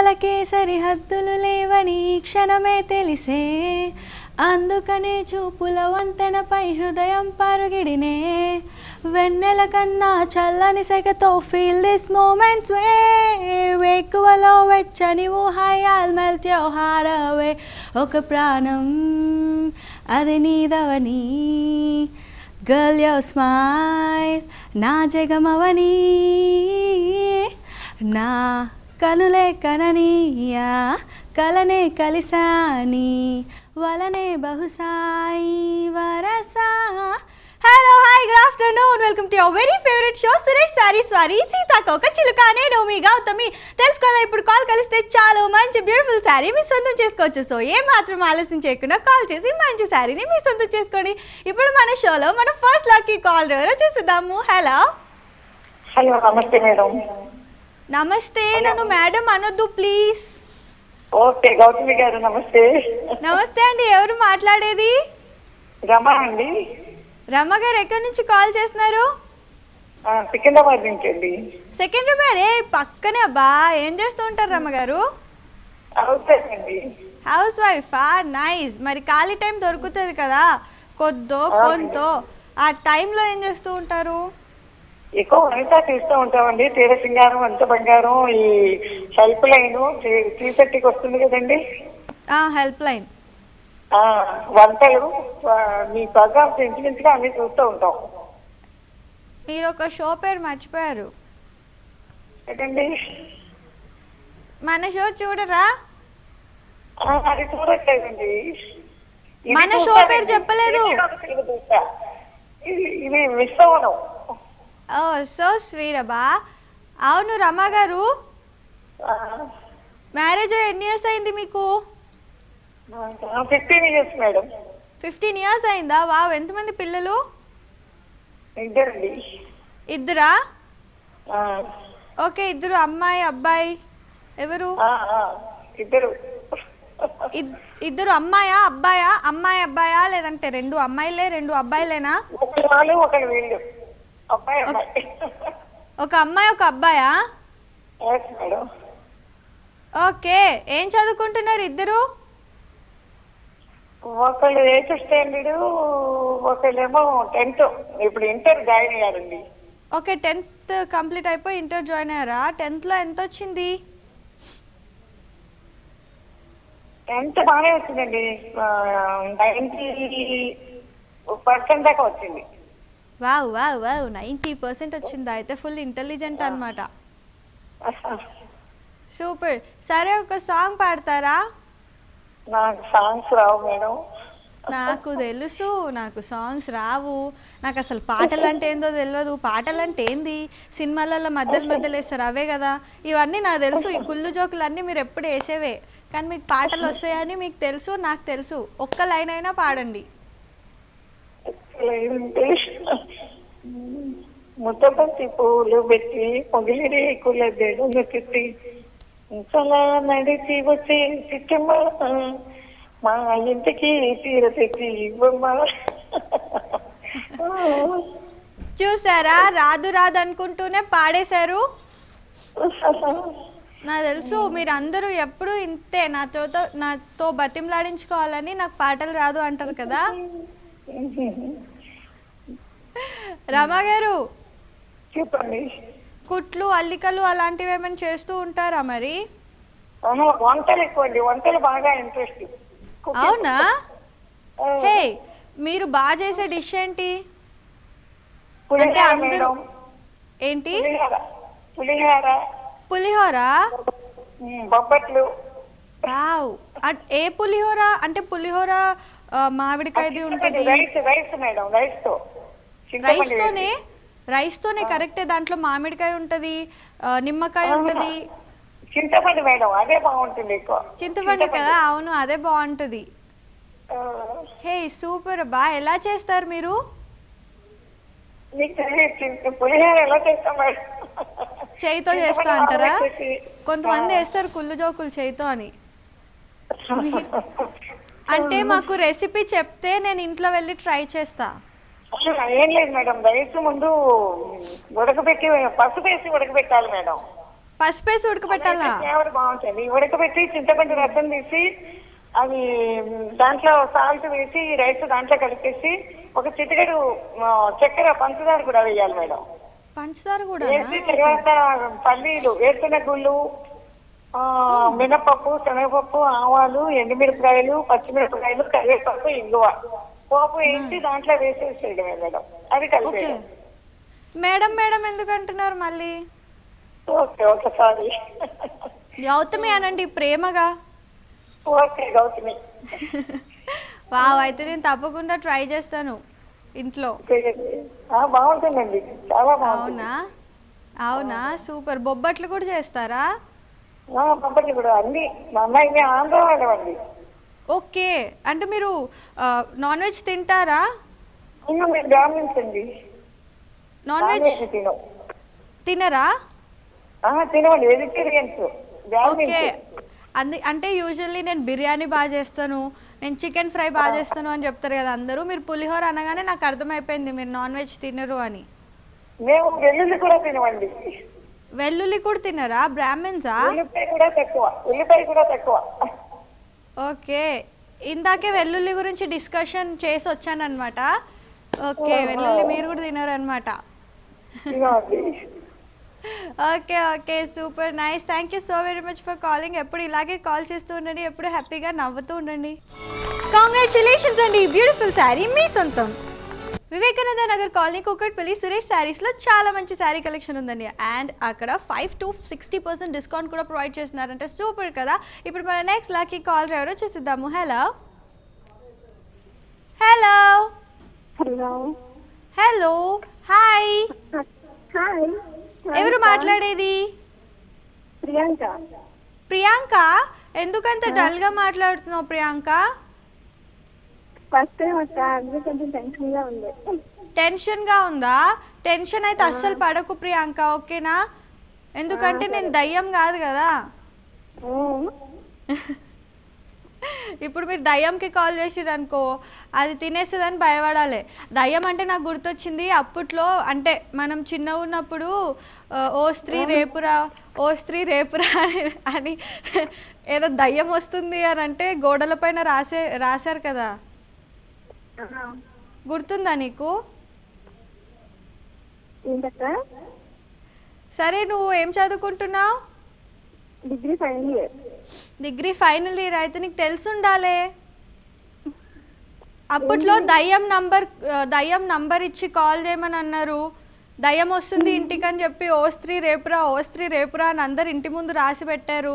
ఊహలకే సరిహద్దులు లేవని ఈ క్షణమే తెలిసే అందుకనే చూపుల వంతెనపై హృదయం పరుగిడినే వెన్నెల కన్నా చల్లని సెగతో ఫీల్ దిస్ మూమెంట్స్ వే వేకువలో వెచ్చని ఊహాయాల్ మెల్ట్ యువర్ హార్ట్ అవే ఒక ప్రాణం అది నీదవని గర్ల్ యువర్ స్మైల్ నా జగమవని నా కనులే కననీయా కలనే కలిసాని వలనే బహుసాయి వరసా hello hi good afternoon welcome to your very favourite show Suresh sari స్వారీ సీతాకోక చిలుక నేను మీ గౌతమి తెలుసుకోదా ఇప్పుడు కాల్ కలిస్తే చాలు మంచి బ్యూటిఫుల్ శారీ మీ సొంతం చేసుకోవచ్చు సో ఏ మాత్రం ఆలస్యం చేయకుండా కాల్ చేసి మంచి శారీని మీ సొంతం చేసుకోండి ఇప్పుడు మన షోలో మన ఫస్ట్ లక్కీ కాల్ ఎవరో చూసిద్దాము హలో హలో నమస్తే మేడం నమస్తే నన్ను మేడం అనొద్దు ప్లీజ్ ఓకే గౌతమి గారు నమస్తే నమస్తే అండి ఎవరు మాట్లాడేది రమా అండి రమ్మ గారు ఎక్కడి నుంచి కాల్ చేస్తున్నారు ఆ, సికింద్రాబాద్ నుంచి అండి సెకండరీ ఏ పక్కనే అబ్బా ఏం చేస్తూ ఉంటారు రమ్మ గారు అవుతానండి హౌస్ వైఫా నైస్ మరి ఖాళీ టైం దొరుకుతుంది కదా కొద్దో కొంతో ఆ టైంలో ఏం చేస్తూ ఉంటారు ఎక్కువ వంట చేస్తూ ఉంటామండి తీర సింగారం అంత బంగారం ఈ హెల్ప్ లైన్ త్రీ థర్టీకి వస్తుంది కదండి హెల్ప్ లైన్ ఆ, వంటలు ఆ, మీ ప్రోగ్రామ్స్ ఇంచుమించుగా అన్ని చూస్తూ ఉంటాం మీరు ఒక షో పేరు మర్చిపోయారు ఏంటండి మన షో చూడరా ఆ, అది చూడట్లేదండి ఇది మన షో చూస్తానండి. పేరు చెప్పలేదు. ఇది కూడా తెలుగు చూస్తా. ఇది ఇది మిస్ అవ్వడం ఓ సో స్వీట్ అబ్బా అవును రమ గారు ఆ, మ్యారేజ్ ఎన్ని ఇయర్స్ అయింది మీకు fifteen years madam fifteen years అయిందా వావ్ ఎంతమంది పిల్లలు ఇద్దరండి ఇద్దరా ఆ, ఓకే ఇద్దరు అమ్మాయి అబ్బాయి ఎవరు ఆ, ఆ, ఇద్దరు ఇద్- ఇద్దరు అమ్మాయా అబ్బాయా అమ్మాయి అబ్బాయా లేదంటే రెండు అమ్మాయిలే రెండు అబ్బాయిలేనా ఒకరు వాళ్ళు ఒకరు వీళ్ళు అబ్బాయి అమ్మాయి ఒక అమ్మాయి ఒక అబ్బాయా Yes, మేడం ఓకే ఏం చదువుకుంటున్నారు ఇద్దరు ఒకళ్ళు ఎయిత్ స్టాండర్డ్ ఒకళ్ళేమో టెన్త్ ఇప్పుడు ఇంటర్ జాయిన్ అయ్యారండి ఓకే టెన్త్ కంప్లీట్ అయిపోయి ఇంటర్ జాయిన్ అయ్యారా టెన్త్లో ఎంత వచ్చింది టెన్త్ బాగానే వచ్చిందండి నైన్టీ పర్సెంట్ దాకా వచ్చింది wow wow wow ninety percent వచ్చిందా అయితే ఫుల్ ఇంటెలిజెంట్ అనమాట సూపర్ సరే ఒక సాంగ్ పాడతారా నాకు సాంగ్స్ రావు మేడం నాకు తెలుసు నాకు సాంగ్స్ రావు నాకు అసలు పాటలు అంటే ఏందో తెలియదు పాటలు అంటే ఏంది సినిమాలలో మధ్యలో మధ్యలో వేస్తారు అవే కదా ఇవన్నీ నాకు తెలుసు ఈ కుళ్ళు జోకులు అన్నీ మీరు ఎప్పుడు వేసేవే కానీ మీకు పాటలు వస్తాయని మీకు తెలుసు నాకు తెలుసు ఒక్క లైన్ అయినా పాడండి లేదంటే ముద్దబంతి పూలు పెట్టి పొగిలిరి కులదేడు పెట్టి ఇంతలా నడిచి వచ్చే చిట్టమ్మ మా ఇంటికి తీర తెచ్చి ఇవ్వమ్మా చూసారా రాదు రాదు అనుకుంటూనే పాడేశారు నాకు తెలుసు మీరు అందరూ ఎప్పుడు ఇంతే నాతో నాతో బతిమలాడించుకోవాలని నాకు పాటలు రాదు అంటారు కదా రమా గారు చెప్పండి కుట్లు అల్లికలు అలాంటివి ఏమైనా చేస్తూ ఉంటారా మరి ఆహా, వంటలు ఎక్కువ అండి వంటలు బాగా ఇంట్రెస్ట్ అవునా హే మీరు బాగా చేసే డిష్ ఏంటి అంటే అందరూ ఏంటి పులిహార పులిహార పులిహోర ఉమ్, బొబ్బట్లు వావ్ అట్- ఏ పులిహోర అంటే పులిహోర ఆ, మామిడికాయది ఉంటుంది రైస్ రైస్ మేడం రైస్ తో చింతపండు రైస్తోనే రైస్తోనే కరెక్టే దాంట్లో మామిడికాయ ఉంటుంది ఆ, నిమ్మకాయ ఉంటుంది చింతపండు మేడం అదే బాగుంటుంది ఎక్కువ చింతపండు కదా అవును అదే బాగుంటుంది ఆ, హే సూపర్ బా ఎలా చేస్తారు మీరు మీకు తెలియదు చింత- పులిహోర ఎలా చేస్తాం మేడం చేయితో చేస్తా చింతపండు అంటారా నానబెట్టేసి, కొంతమంది వేస్తారు కుళ్ళు జోకులు చేయితో అని అంటే మాకు రెసిపీ చెప్తే నేను ఇంట్లో వెళ్ళి ట్రై చేస్తా అసలు ఏం లేదు మేడం రైస్ ముందు ఉడకబెట్టి పసుపు వేసి ఉడకబెట్టాలి మేడం పసుపేసి ఉడకబెట్టాలా ఫ్లేవర్ బాగుంటుంది ఉడకబెట్టి చింతపండు రసం తీసి అవి దాంట్లో సాల్ట్ వేసి రైస్ దాంట్లో కలిపేసి ఒక చిటికెడు ఆ, చక్కెర పంచదార కూడా వేయాలి మేడం పంచదార కూడా వేసి తర్వాత పల్లీలు వేరుశెనగ గుళ్ళు ఆ, మినపప్పు శనగపప్పు ఆవాలు ఎండుమిరపకాయలు పచ్చిమిరపకాయలు కరివేపాకు ఇంగువ పోపు వేసి దాంట్లో వేసేసేయడమే మేడం అది ఓకే కలిపేయడం మేడం మేడం ఎందుకు అంటున్నారు మళ్ళీ ఓకే ఓకే సారీ గౌతమి అనండి ప్రేమగా ఓకే గౌతమి వావ్ అయితే నేను తప్పకుండా ట్రై చేస్తాను ఇంట్లో ఆ, బాగుంటుందండి చాలా బాగుంటుంది అవునా అవునా సూపర్ బొబ్బట్లు కూడా చేస్తారా ఆ, పంపండి కూడా అన్ని మా అమ్మాయి మేము ఆంధ్ర వాళ్ళమండి ఓకే అంటే మీరు నాన్ వెజ్ తింటారా ఇంకా మేము బ్రాహ్మిన్స్ అండి నాన్ వెజ్ నాన్ వెజ్ తినం తినరా ఆ, తినమండి వెజిటేరియన్స్ ఓకే బ్రాహ్మిన్స్ అంది అంటే యూజువల్లీ నేను బిర్యానీ బాగా చేస్తాను నేను చికెన్ ఫ్రై బాగా చేస్తాను అని చెప్తారు కదా అందరూ మీరు పులిహోర అనగానే నాకు అర్థమైపోయింది మీరు నాన్ వెజ్ తినరు అని మేము వెల్లుల్లి కూడా తినమండి వెల్లుల్లి కూడా తినరా బ్రాహ్మిన్సా ఉల్లిపాయ కూడా తక్కువ ఉల్లిపాయ కూడా తక్కువ ఓకే ఇందాకే వెల్లుల్లి గురించి డిస్కషన్ చేసి వచ్చానమాట ఓకే వెల్లుల్లి మీరు కూడా తినరనమాట తినమండి okay okay super nice thank you so very much for calling ఎప్పుడు ఇలాగే కాల్ చేస్తూ ఉండండి ఎప్పుడు హ్యాపీగా నవ్వుతూ ఉండండి కాంగ్రాచులేషన్స్ అండి బ్యూటిఫుల్ శారీ మీ సొంతం వివేకానంద నగర్ కాలనీ కుక్కట్పల్లి సురేష్ శారీస్లో చాలా మంచి శారీ కలెక్షన్ ఉందండి అండ్ అక్కడ five to sixty percent discount కూడా ప్రొవైడ్ చేస్తున్నారంటే సూపర్ కదా ఇప్పుడు మన నెక్స్ట్ లాకి కాల్ డ్రైవర్ వచ్చేసిద్దాము hello hello hello hello hi hi ఎవరు మాట్లాడేది ప్రియాంక ప్రియాంక ఎందుకంత డల్గా మాట్లాడుతున్నావు ప్రియాంక ఫస్ట్ టైం అక్క అందుకే కొంచెం టెన్షన్ గా ఉంది టెన్షన్గా ఉందా టెన్షన్ అయితే అస్సలు పడకు ప్రియాంక ఓకేనా ఎందుకంటే నేను దయ్యం కాదు కదా ఉమ్. ఇప్పుడు మీరు దయ్యంకి కాల్ చేసిర్రు అనుకో అది తినేస్తుందని భయపడాలి దయ్యం అంటే నాకు గుర్తొచ్చింది అప్పట్లో అంటే మనం చిన్న ఉన్నప్పుడు ఆ, ఓ స్త్రీ రేపురా ఓ స్త్రీ రేపురా అని- అని ఏదో దయ్యం వస్తుంది అని అంటే గోడల పైన రాసే రాశారు కదా ఆ. గుర్తుందా నీకు ఏంటక్క సరే నువ్వు ఏం చదువుకుంటున్నావు degree final year degree final year అయితే నీకు తెలుసుండాలే అప్పట్లో దయ్యం నంబర్ ఆ, దయ్యం నంబర్ ఇచ్చి కాల్ చేయమని అన్నారు దయ్యం వస్తుంది ఇంటికి అని చెప్పి ఓ స్త్రీ రేపురా ఓ స్త్రీ రేపురా అని అందరు ఇంటి ముందు రాసి పెట్టారు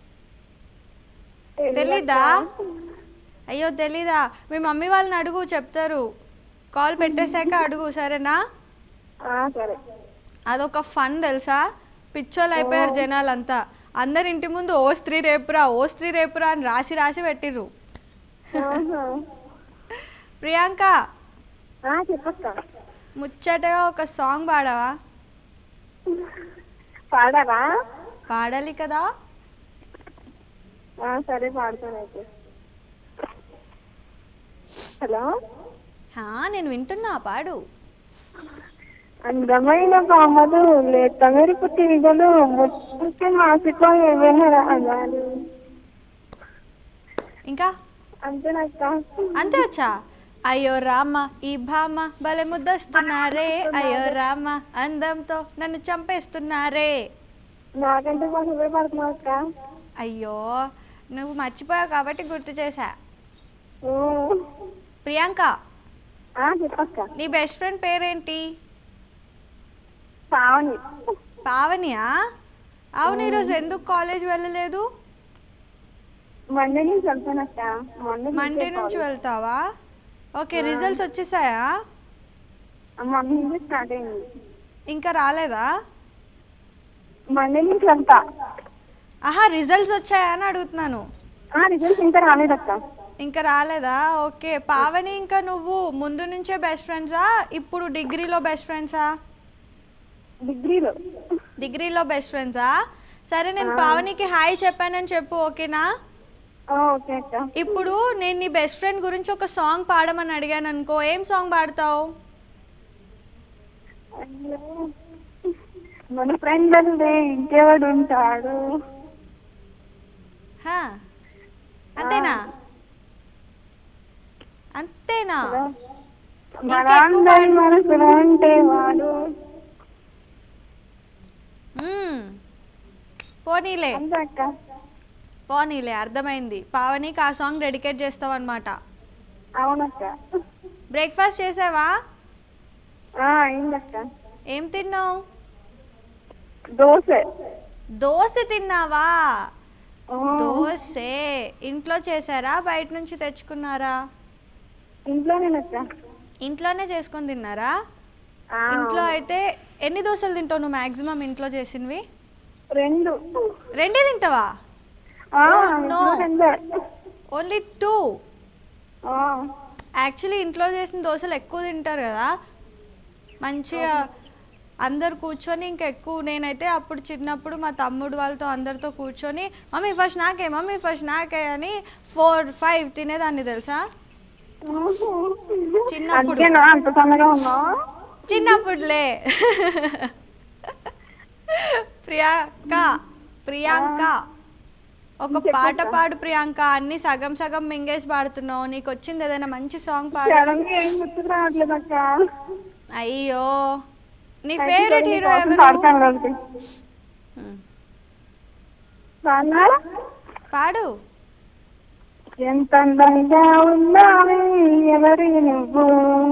తెలీదా అయ్యో తెలీదా మీ మమ్మీ వాళ్ళని అడుగు చెప్తారు కాల్ పెట్టేశాక అడుగు సరేనా ఆ, సరే అదొక ఫన్ తెలుసా పిచ్చోళ్ళు అయిపోయారు జనాలంతా అందరి ఇంటి ముందు ఓ స్త్రీ రేపురా ఓ స్త్రీ రేపురా అని రాసి రాసి పెట్టిర్రు ఆహా. ప్రియాంక ఆ, చెప్పక్క ముచ్చటగా ఒక సాంగ్ పాడవా పాడారా పాడాలి కదా ఆ, సరే పాడతాను అయితే హలో హా, నేను వింటున్నా పాడు అందమైన పామలు లేత మెరుపు తీగలు ముట్టుకి మాసిపోయే వెనరాగాలు ఇంకా అంతేనక్క అంతే వచ్చా అయ్యో రామ ఈ భామ భలే ముద్దొస్తున్నారే అయ్యో రామ అందంతో నన్ను చంపేస్తున్నారే నాకంటే కొంచెం ఇప్పుడే పడుతున్నావు అక్క అయ్యో నువ్వు మర్చిపోయావు కాబట్టి గుర్తు చేశా ఊ. ప్రియాంక ఆ, చెప్పక్క నీ బెస్ట్ ఫ్రెండ్ పేరేంటి పావని పావనియా అవును ఈరోజు ఎందుకు కాలేజ్ వెళ్ళలేదు మండే నుంచి వెళ్తానక్క మండే మండే నుంచి వెళ్తావా ఓకే రిజల్ట్స్ వచ్చేసాయా మండే నుంచి స్టార్ట్ అయింది ఇంకా రాలేదా మండే నుంచి వెళ్తా ఆహా రిజల్ట్స్ వచ్చాయా అని అడుగుతున్నాను ఆ రిజల్ట్స్ ఇంకా రాలేదక్క ఇంకా రాలేదా ఓకే పావని ఇంకా నువ్వు ముందు నుంచే బెస్ట్ ఫ్రెండ్సా ఇప్పుడు డిగ్రీలో బెస్ట్ ఫ్రెండ్సా డిగ్రీలో డిగ్రీలో బెస్ట్ ఫ్రెండ్సా సరే నేను పావనికి హాయ్ చెప్పానని చెప్పు ఓకేనా ఆ, ఓకే అక్క ఇప్పుడు నేను నీ బెస్ట్ ఫ్రెండ్ గురించి ఒక సాంగ్ పాడమని అడిగాను అనుకో ఏం సాంగ్ పాడతావు మన ఫ్రెండ్ అంటే ఇంకెవడు ఉంటాడు హా. అంతేనా అంతేనా మన ఇంకా ఎక్కువ అందరి మనసులో ఉంటే వాడు మ్మ్. పోనీలే అంతే అక్క పోనీలే అర్థమైంది పావనికి ఆ సాంగ్ డెడికేట్ చేస్తావు అనమాట అవునక్క బ్రేక్ఫాస్ట్ చేసావా ఆ, అయిందక్క ఏం తిన్నావు దోశ దోశ తిన్నావా ఆ, దోశే ఇంట్లో చేశారా బయట నుంచి తెచ్చుకున్నారా ఇంట్లోనేనక్క ఇంట్లోనే చేసుకొని తిన్నారా ఆ, ఇంట్లో అయితే ఎన్ని దోశలు తింటావు నువ్వు మ్యాక్సిమం ఇంట్లో చేసినవి రెండు రెండే తింటావా ఆ, Oh, no. ఇంట్లో రెండే. ఓన్లీ టూ ఆ, యాక్చువల్లీ ఇంట్లో చేసిన దోశలు ఎక్కువ తింటారు కదా మంచిగా అందరు కూర్చొని ఇంకా ఎక్కువ నేనైతే అప్పుడు చిన్నప్పుడు మా తమ్ముడు వాళ్ళతో అందరితో కూర్చొని మమ్మీ ఫస్ట్ నాకే మమ్మీ ఫస్ట్ నాకే అని ఫోర్ ఫైవ్ తినేదాన్ని తెలుసా చిన్నప్పుడు. అందుకేనా అంత సన్నగా ఉన్నావు చిన్నప్పుడులే ప్రియాంక ప్రియాంక ఒక పాట పాడు ప్రియాంక అన్ని సగం సగం మింగేసి పాడుతున్నావు నీకు వచ్చింది ఏదైనా మంచి సాంగ్ పాడు సడన్ గా ఏం గుర్తుకు రావట్లేదు అక్క అయ్యో నీ ఫేవరెట్ హీరో ఎవరు పాడతాను కాబట్టి ఉమ్, బాగున్నారా పాడు ఎంత అందంగా ఉన్నావే ఎవరి నువ్వు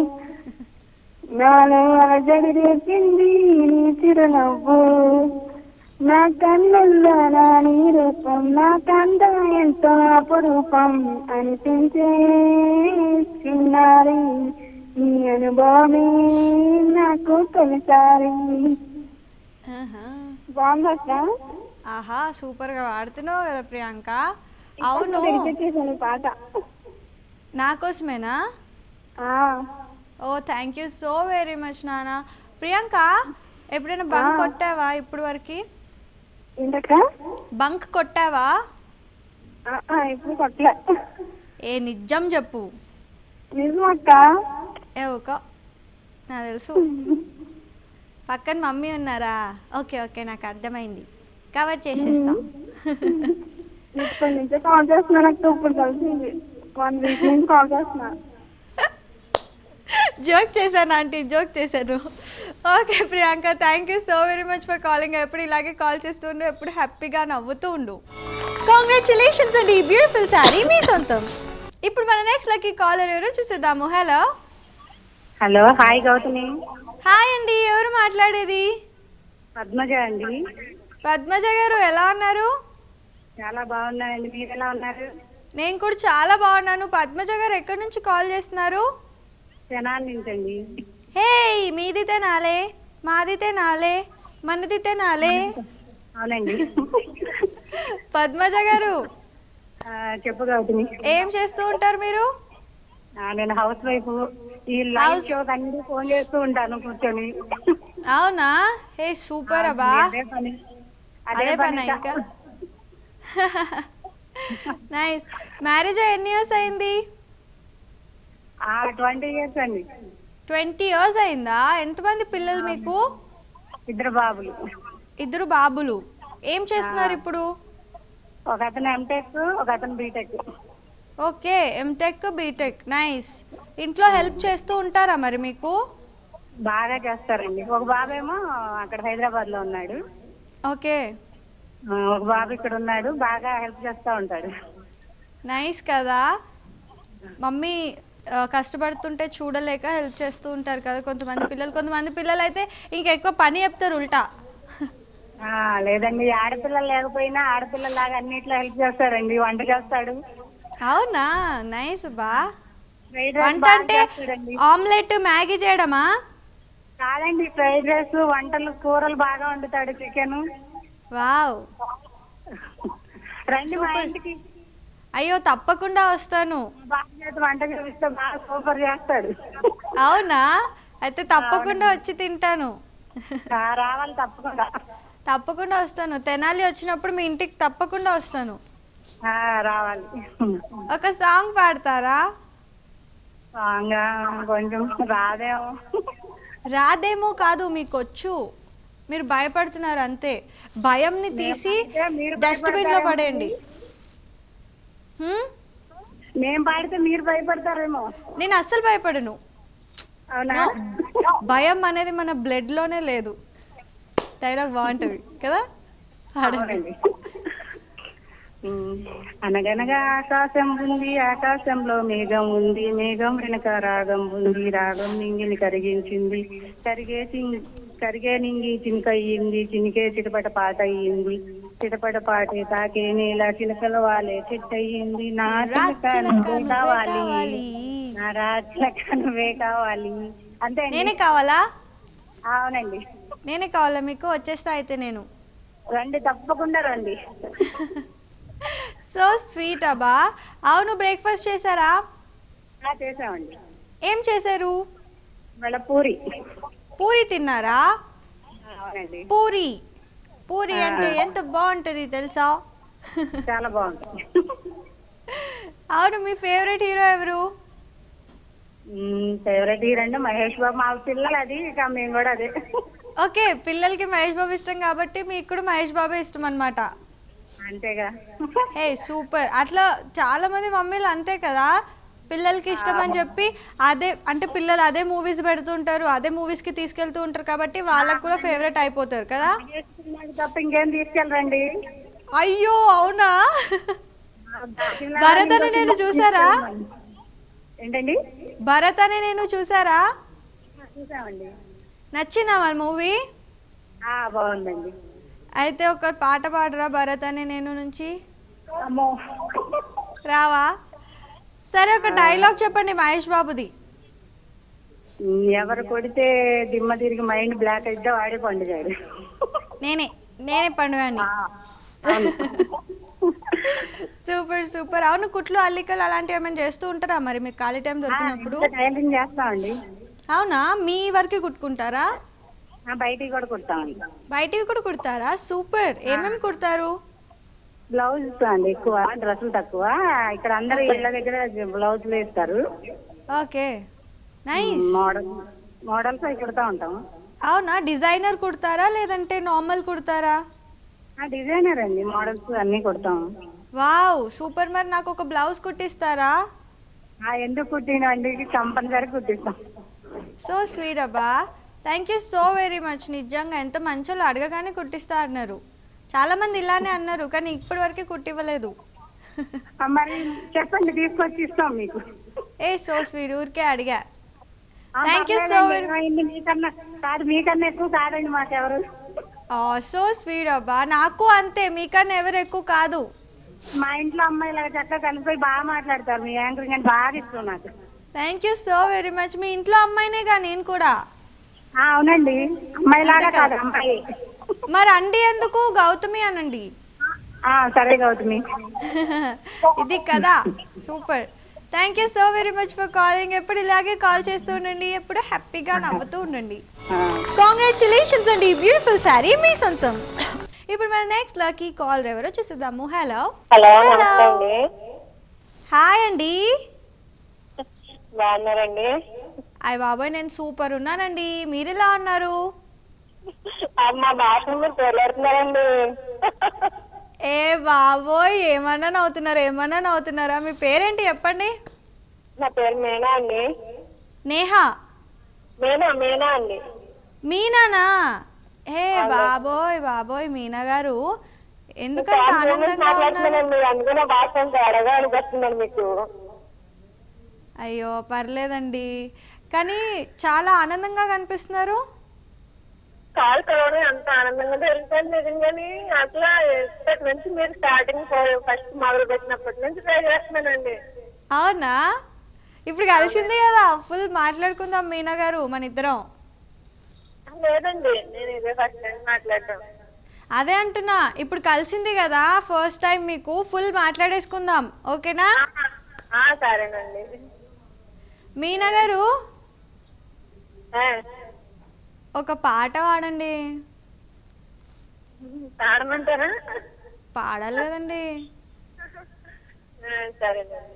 నాలో అలజడి రేపింది నీ చిరునవ్వు నా కన్నుల్లో నా నీ రూపం నా కంద ఎంతో అపురూపం అనిపించే చిన్నారి నీ అనుభవమే నాకు తొలిసారి ఆహా. బాగుందక్క ఆహా సూపర్గా పాడుతున్నావు కదా ప్రియాంక అవును డెడికేట్ చేశాను ఈ పాట నా కోసమేనా ఆ, oh thank you so very much నాన్న ప్రియాంక ఎప్పుడైనా బంక్ కొట్టావా ఇప్పుడు వరకు ఏంటక్క బంక్ కొట్టావా ఆ, ఆ, ఇప్పుడు కొట్టలే ఏ నిజం చెప్పు నిజం అక్క ఏ ఒక నాకు తెలుసు పక్కన మమ్మీ ఉన్నారా ఓకే ఓకే నాకు అర్థమైంది కవర్ చేసేస్తాం ఇప్పటి నుంచే కాల్ చేస్తున్నాను అక్క ఇప్పుడు కలిసింది వన్ వీక్ నుంచి కాల్ చేస్తున్నా జోక్ చేశాను ఆంటీ జోక్ చేశాను okay Priyanka thank you so very much for calling ఎప్పుడు ఇలాగే కాల్ చేస్తూ ఉండు ఎప్పుడు హ్యాపీగా నవ్వుతూ ఉండు కాంగ్రాచులేషన్స్ అండి బ్యూటిఫుల్ శారీ మీ సొంతం ఇప్పుడు మన నెక్స్ట్ లక్కీ కాలర్ ఎవరో చూసేద్దాము hello hello hi Gautami hi అండి ఎవరు మాట్లాడేది పద్మజ అండి పద్మజ గారు ఎలా ఉన్నారు చాలా బాగున్నానండి మీరు ఎలా ఉన్నారు నేను కూడా చాలా బాగున్నాను పద్మజ గారు ఎక్కడి నుంచి కాల్ చేస్తున్నారు జనాల నుంచి అండి హే మీదితే నాలే మాదితే నాలే మనదితే నాలే అవునండి పద్మజ గారు ఆ, చెప్పు గౌతమి ఏం చేస్తూ ఉంటారు మీరు ఆ, నేను హౌస్ వైఫ్ ఈ లైవ్ షో అన్ని ఫోన్ చేస్తూ ఉంటాను కూర్చొని అవునా హే సూపర్ అబ్బా అదే పని అదే పని ఇంకా నైస్ మ్యారేజ్ ఎన్ని ఇయర్స్ అయింది ట్వంటీ ఇయర్స్ అండి ట్వంటీ ఇయర్స్ అయిందా ఎంతమంది పిల్లలు మీకు ఇద్దరు బాబులు ఇద్దరు బాబులు ఏం చేస్తున్నారు ఇప్పుడు ఒక అతను ఎంటెక్ ఒక అతను BTech okay MTech BTech nice ఇంట్లో హెల్ప్ చేస్తూ ఉంటారా మరి మీకు బాగా చేస్తారండి ఒక బాబు ఏమో అక్కడ హైదరాబాద్ లో ఉన్నాడు ఓకే ఆ, ఒక బాబు ఇక్కడ ఉన్నాడు బాగా హెల్ప్ చేస్తూ ఉంటాడు నైస్ కదా మమ్మీ ఆ, కష్టపడుతుంటే చూడలేక హెల్ప్ చేస్తూ ఉంటారు కదా కొంతమంది పిల్లలు కొంతమంది పిల్లలు అయితే ఇంకెక్కువ పని చెప్తారు ఉల్టా ఆ, లేదండి ఆడపిల్లలు లేకపోయినా ఆడపిల్లలాగా అన్నిట్లో హెల్ప్ చేస్తాడండి వంట చేస్తాడు అవునా నైస్ బా ఫ్రైడ్ రైస్ వంట బాగా అంటే చేస్తాడండి ఆమ్లెట్ మ్యాగీ చేయడమా కాదండి ఫ్రైడ్ రైస్ వంటలు కూరలు బాగా వండుతాడు చికెన్ వావ్ రండి మా Super. ఇంటికి అయ్యో తప్పకుండా వస్తాను బాగా చేసి వంట చేస్తే బాగా సూపర్ చేస్తాడు అవునా అయితే తప్పకుండా వచ్చి తింటాను ఆ, రావాలి తప్పకుండా తప్పకుండా వస్తాను తెనాలి వచ్చినప్పుడు మీ ఇంటికి తప్పకుండా వస్తాను ఆ, రావాలి ఒక సాంగ్ పాడతారా బాగా కొంచెం రాదేమో రాదేమో కాదు మీకు వచ్చు మీరు భయపడుతున్నారు అంతే భయంని తీసి భయపడితే మీరు డస్ట్బిన్ లో భయపడతారేమో. పడేయండి హ్మ్? మేము పాడితే మీరు భయపడతారేమో నేను అస్సలు భయపడను అవునా భయం అనేది మన బ్లడ్ లోనే లేదు డైలాగ్ బాగుంటది కదా ఆడండి. అవునండి ఉమ్, అనగనగా ఆకాశం ఉంది ఆకాశంలో మేఘం ఉంది మేఘం వెనక రాగం ఉంది రాగం నింగిని కరిగించింది కరిగే చింగ్ కరిగే నింగి చినికయ్యింది చినికే చిటపట పాట అయ్యింది చిటపట పాటే తాకే నీల చిలకల వాలే చెట్టయ్యింది నా చిలక రాచిలక నువ్వే నువ్వే కావాలి కావాలి. నా రాచిలక నువ్వే కావాలి అంతే అండి. నేనే కావాలా అవునండి నేనే కావాలా మీకు వచ్చేస్తా అయితే నేను రండి తప్పకుండా రండి సో స్వీట్ అబ్బా అవును బ్రేక్ఫాస్ట్ చేశారా ఆ, చేసామండి ఏం చేశారు వాళ్ళ పూరి పూరి తిన్నారా అవునండి పూరి పూరి అంటే ఎంత బాగుంటుంది తెలుసా చాలా బాగుంటుంది అవును మీ ఫేవరెట్ హీరో ఎవరు ఫేవరెట్ హీరో మహేష్ బాబు మా పిల్లలు అది ఇక మేము కూడా అదే ఓకే పిల్లలకి మహేష్ బాబు ఇష్టం కాబట్టి మీకు కూడా మహేష్ బాబే ఇష్టం అనమాట అంతేగా హే సూపర్ అట్లా చాలా మంది మమ్మీలు అంతే కదా పిల్లలకి ఇష్టం అని చెప్పి అదే అంటే పిల్లలు అదే మూవీస్ పెడుతుంటారు అదే మూవీస్ కి తీసుకెళ్తూ ఉంటారు కాబట్టి వాళ్ళకి కూడా ఫేవరెట్ అయిపోతారు కదా నాకు తప్ప ఇంకేం తీసుకెళ్ళరండి అయ్యో అవునా భరత్ అని నేను చూసారా ఏంటండి భరత్ అని నేను చూసారా చూసామండి నచ్చిందా మన మూవీ ఆ, బాగుందండి అయితే ఒక పాట పాడరా భరత్ అని నేను నుంచి అమ్మో రావా సరే ఒక డైలాగ్ చెప్పండి మహేష్ బాబుది ఎవరు కొడితే దిమ్మ తిరిగి మైండ్ బ్లాక్ అయితే వాడే పండుగాడు నేనే నేనే పండుగని అవును సూపర్ సూపర్ అవును కుట్లు అల్లికలు అలాంటివి ఏమైనా చేస్తూ ఉంటారా మరి మీకు ఖాళీ టైం దొరికినప్పుడు టైలరింగ్ చేస్తామండి అవునా మీ వరకు కుట్టుకుంటారా ఆ, బయటికి కూడా కుడతామండి బయటివి కూడా కుడతారా సూపర్ ఏమేమి కుడతారు బ్లౌజ్ అండి ఎక్కువ డ్రెస్సులు తక్కువ ఇక్కడ అందరు ఇళ్ళ దగ్గర బ్లౌజులు వేస్తారు ఓకే నైస్ మోడల్ మోడల్స్ అవి కుడతా ఉంటాం అవునా డిజైనర్ కుడతారా లేదంటే నార్మల్ కుడతారా ఆ డిజైనర్ అండి మోడల్స్ అన్ని కుడతాం వావ్ సూపర్ మరి నాకు ఒక బ్లౌజ్ కుట్టిస్తారా ఆ ఎందుకు కుట్టినండి కంపల్సరీ కుట్టిస్తాం సో స్వీట్ అబ్బా thank you so very much నిజంగా ఎంత మంచోళ్ళు అడగగానే కుట్టిస్తా అన్నారు చాలా మంది ఇలానే అన్నారు కానీ ఇప్పటి వరకు కుట్టివ్వలేదు ఆ, మరి చెప్పండి తీసుకొచ్చి ఇస్తాం మీకు ఏ సో స్వీట్ ఊరికే అడిగా ఆ, Thank you so పర్లేదండి. very- ఏమైంది మీకన్నా కాదు మీకన్నా ఎక్కువ కాదండి మాకెవరు సో స్వీట్ అబ్బా నాకు అంతే మీకన్నా ఎవరు ఎక్కువ కాదు మా ఇంట్లో అమ్మాయిలు చక్కగా కలిసిపోయి బాగా మాట్లాడతారు మీ యాంకరింగ్ అని బాగా ఇష్టం నాకు thank you so very much మీ ఇంట్లో అమ్మాయినేగా నేను కూడా ఆ, అవునండి అమ్మాయిలాగా అంతే కాదు కాదు. అమ్మాయి మరి అండి ఎందుకు గౌతమి అనండి ఆ, సరే గౌతమి ఇది కదా super thank you so very much for calling ఎప్పుడు ఇలాగే కాల్ చేస్తూ ఉండండి ఎప్పుడు హ్యాపీగా నవ్వుతూ ఉండండి ఆ, కాంగ్రాచులేషన్స్ అండి బ్యూటిఫుల్ శారీ మీ సొంతం ఇప్పుడు మన నెక్స్ట్ లక్కీ కాల్ ఎవరో చూసేద్దాము హలో హలో నమస్తే అండి హాయ్ అండి బాగున్నారండి అయ్య బాబాయ్ నేను సూపర్ ఉన్నానండి మీరు ఎలా ఉన్నారు మా భాష మీరు తెలియడుతున్నారండి ఏ బాబోయ్ ఏమన్నా నవ్వుతున్నారు ఏమన్నా నవ్వుతున్నారా మీ పేరేంటి చెప్పండి నా పేరు మీనా అండి నేహా మీనా మీనా అండి మీనానా హే బాబోయ్ బాబోయ్ మీనా గారు ఎందుకంత చాలా రోజుల నుంచి ఆనందంగా ఉన్నారు మాట్లాడుతున్నానండి అందుకే నా భాష అంత ఎడగా అనిపిస్తుందండి మీకు అయ్యో పర్లేదండి కానీ చాలా ఆనందంగా కనిపిస్తున్నారు కాల్ కలవడం ఎంత ఆనందంగా తెలుస్తుంది నిజంగాని అట్లా ఇప్పటి నుంచి మీరు స్టార్టింగ్ ఫస్ట్ మొదలు పెట్టినప్పటి నుంచి ట్రై చేస్తున్నానండి అవునా ఇప్పుడు కలిసింది కదా ఫుల్ మాట్లాడుకుందాం మీనా గారు మన ఇద్దరం లేదండి నేను ఇదే ఫస్ట్ టైం మాట్లాడటం అదే అంటున్నా ఇప్పుడు కలిసింది కదా ఫస్ట్ టైం మీకు ఫుల్ మాట్లాడేసుకుందాం ఓకేనా ఆ, సరేనండి మీనా గారు ఆ, ఒక పాట పాడండి పాడమంటారా పాడాలి కదండి ఆ, సరేనండి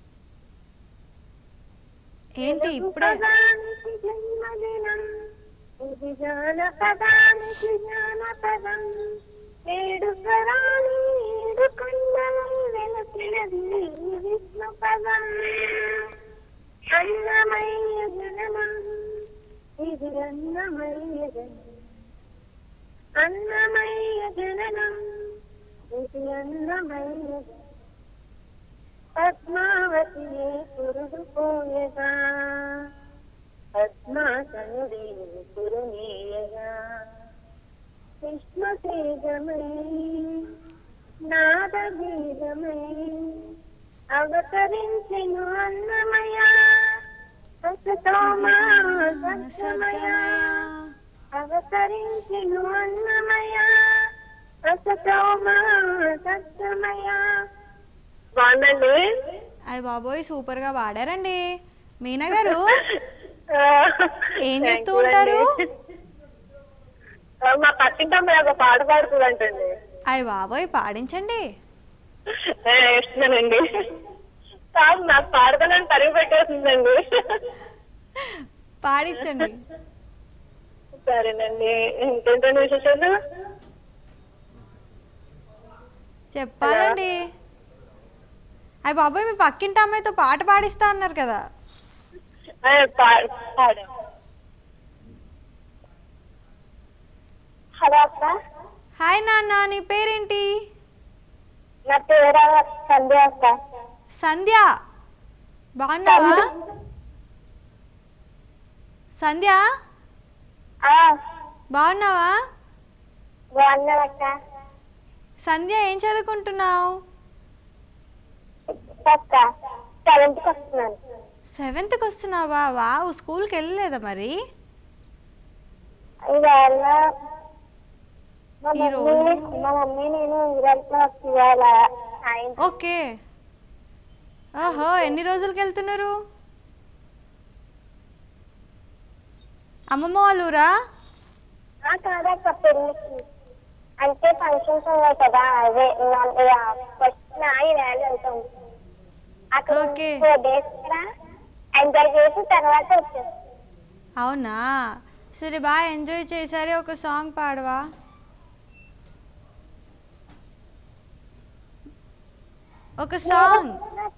ఏంటి ఇప్పుడే ఒకదానికి జన్మదినం ఇది జానపదానికి జానపదం ఏడు స్వరాలు ఏడు కొండలు వెలసినది విష్ణు పదం అన్నమయ్య జనమం ఇది అన్నమయ్య జననం అన్నమయ్య జననం ఇది అన్నమయ్య జననం పద్మావతి పురుడు పోయగా పద్మాసనుడి పురునీయగా విష్ణుతేజమై నాదగీతమై అవతరించెను అన్నమయ సతోమా సత్యమయ అవతరించెను అన్నమయ సతోమా సత్యమయ బాగుందండి అయ్య బాబోయ్ సూపర్గా పాడారండి మీనా గారు ఏం చేస్తూ ఉంటారు? మా పక్కింటమ్మ ఒక పాట పాడుతుందంటండి అయ్య బాబోయ్ పాడించండి ఆ, ఇస్తున్నానండి కాదు నాకు పాడతానని తరిగి పెట్టేసిందండి పాడించండి సరేనండి ఇంకేంటండి విశేషాలు చెప్పాలండి అయ్య బాబోయ్ మీ పక్కింటి అమ్మాయితో పాట పాడిస్తా అన్నారు కదా ఆ, పా- పాడు హలో అక్క హాయ్ నాన్న నీ పేరేంటి నా పేరు సంధ్య అక్క సంధ్య బాగున్నావా సంధ్య ఆ, బాగున్నావా బాగున్నాను అక్క సంధ్య ఏం చదువుకుంటున్నావు అక్క సెవెంత్కి వస్తున్నాను సెవెంత్కి వస్తున్నావా వావ్ స్కూల్కి వెళ్ళలేదా మరి ఇవాళ మా ఈ రోజు? మమ్మీ మా మమ్మీ నేను వెళ్తున్నాం ఇవాళ ఆయన ఓకే ఓహో ఎన్ని రోజులకి వెళ్తున్నారు అమ్మమ్మ వాళ్ళ ఊరా కాదక్క పెళ్ళికి అంటే ఫంక్షన్స్ ఉన్నాయి కదా అదే ఫస్ట్ నా ఈవేళ వెళ్తాం అక్కడ Okay. ఫోర్ డేస్ కూడా ఎంజాయ్ చేసి తర్వాత వచ్చేస్తాం అవునా సరే బాగా ఎంజాయ్ చేసారే ఒక సాంగ్ పాడవా ఒక సాంగ్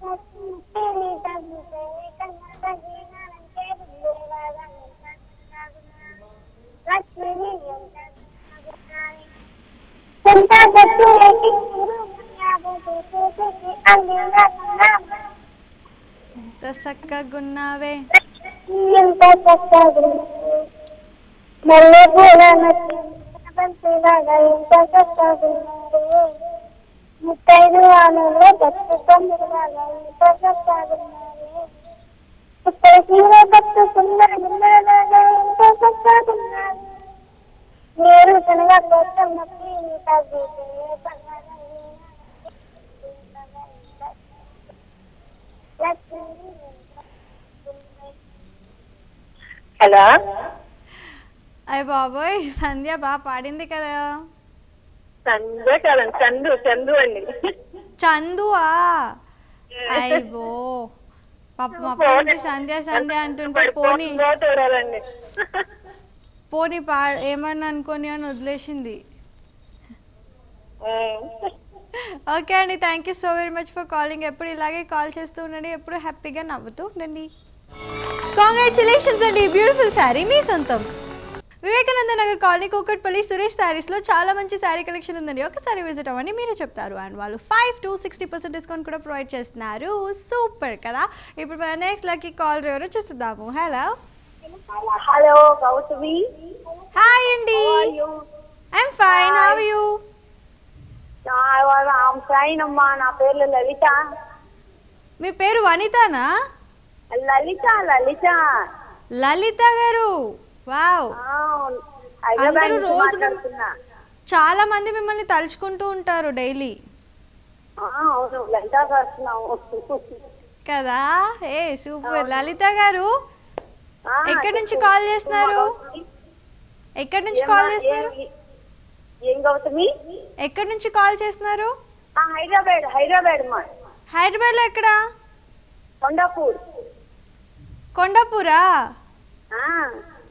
ఎంత చక్కగున్నావే మళ్ళీ పూల బంతిలాగా ఎంత చక్కగున్నావే ముత్తైదు ఆమెలో బతుకుతున్నాగా ఎంత చక్కగున్నావే ముత్తై చీర బతుకున్నాగా ఎంత చక్కగున్నావే మీరు తనగా కోసం నొప్పి తగ్గితే హలో అయ్య బాబోయ్ సంధ్య బాగా పాడింది కదా సంధ్య కాదండి చందు చందు అండి చందువా అయ్యో పాప అప్పటి నుంచి సంధ్య సంధ్య అంటుంటే పోనీ చూడాలండి పోనీ పా ఏమన్నా అనుకోని అని వదిలేసింది ఓకే అండి thank you so very much for calling ఎప్పుడు ఇలాగే కాల్ చేస్తూ ఉండండి ఎప్పుడు హ్యాపీగా నవ్వుతూ ఉండండి కాంగ్రాచులేషన్స్ అండి బ్యూటిఫుల్ శారీ మీ సొంతం వివేకానంద నగర్ కాలనీ కూకట్పల్లి సురేష్ శారీస్లో చాలా మంచి శారీ కలెక్షన్ ఉందండి ఒకసారి విజిట్ అవ్వండి మీరే చెప్తారు అండ్ వాళ్ళు five to sixty percent discount కూడా ప్రొవైడ్ చేస్తున్నారు సూపర్ కదా ఇప్పుడు మన నెక్స్ట్ లక్కీ కాల్ ఎవరో చూసిద్దాము హలో హలో గౌతమి హాయ్ అండి I'm fine how you fine అమ్మా నా పేరు లలిత మీ పేరు వనితానా లలిత లలిత లలిత గారు వావ్ ఆ, హైదరాబాద్ అందరూ నుంచి రోజు మాట్లాడుతున్నా. చాలా మంది మిమ్మల్ని తలుచుకుంటూ ఉంటారు డైలీ ఆ, అవును లలిత వస్తున్నావు కదా ఏ సూపర్ లలిత గారు ఆ, ఎక్కడి నుంచి చెప్పు. కాల్ చేస్తున్నారు ఎక్కడి నుంచి కాల్ ఏమ్మా, చేస్తున్నారు ఏం- ఏం గౌతమి ఎక్కడి నుంచి కాల్ చేస్తున్నారు ఆ, హైదరాబాద్ హైదరాబాద్ మా హైదరాబాద్లో ఎక్కడ కొండాపూర్ కొండాపూరా ఆ,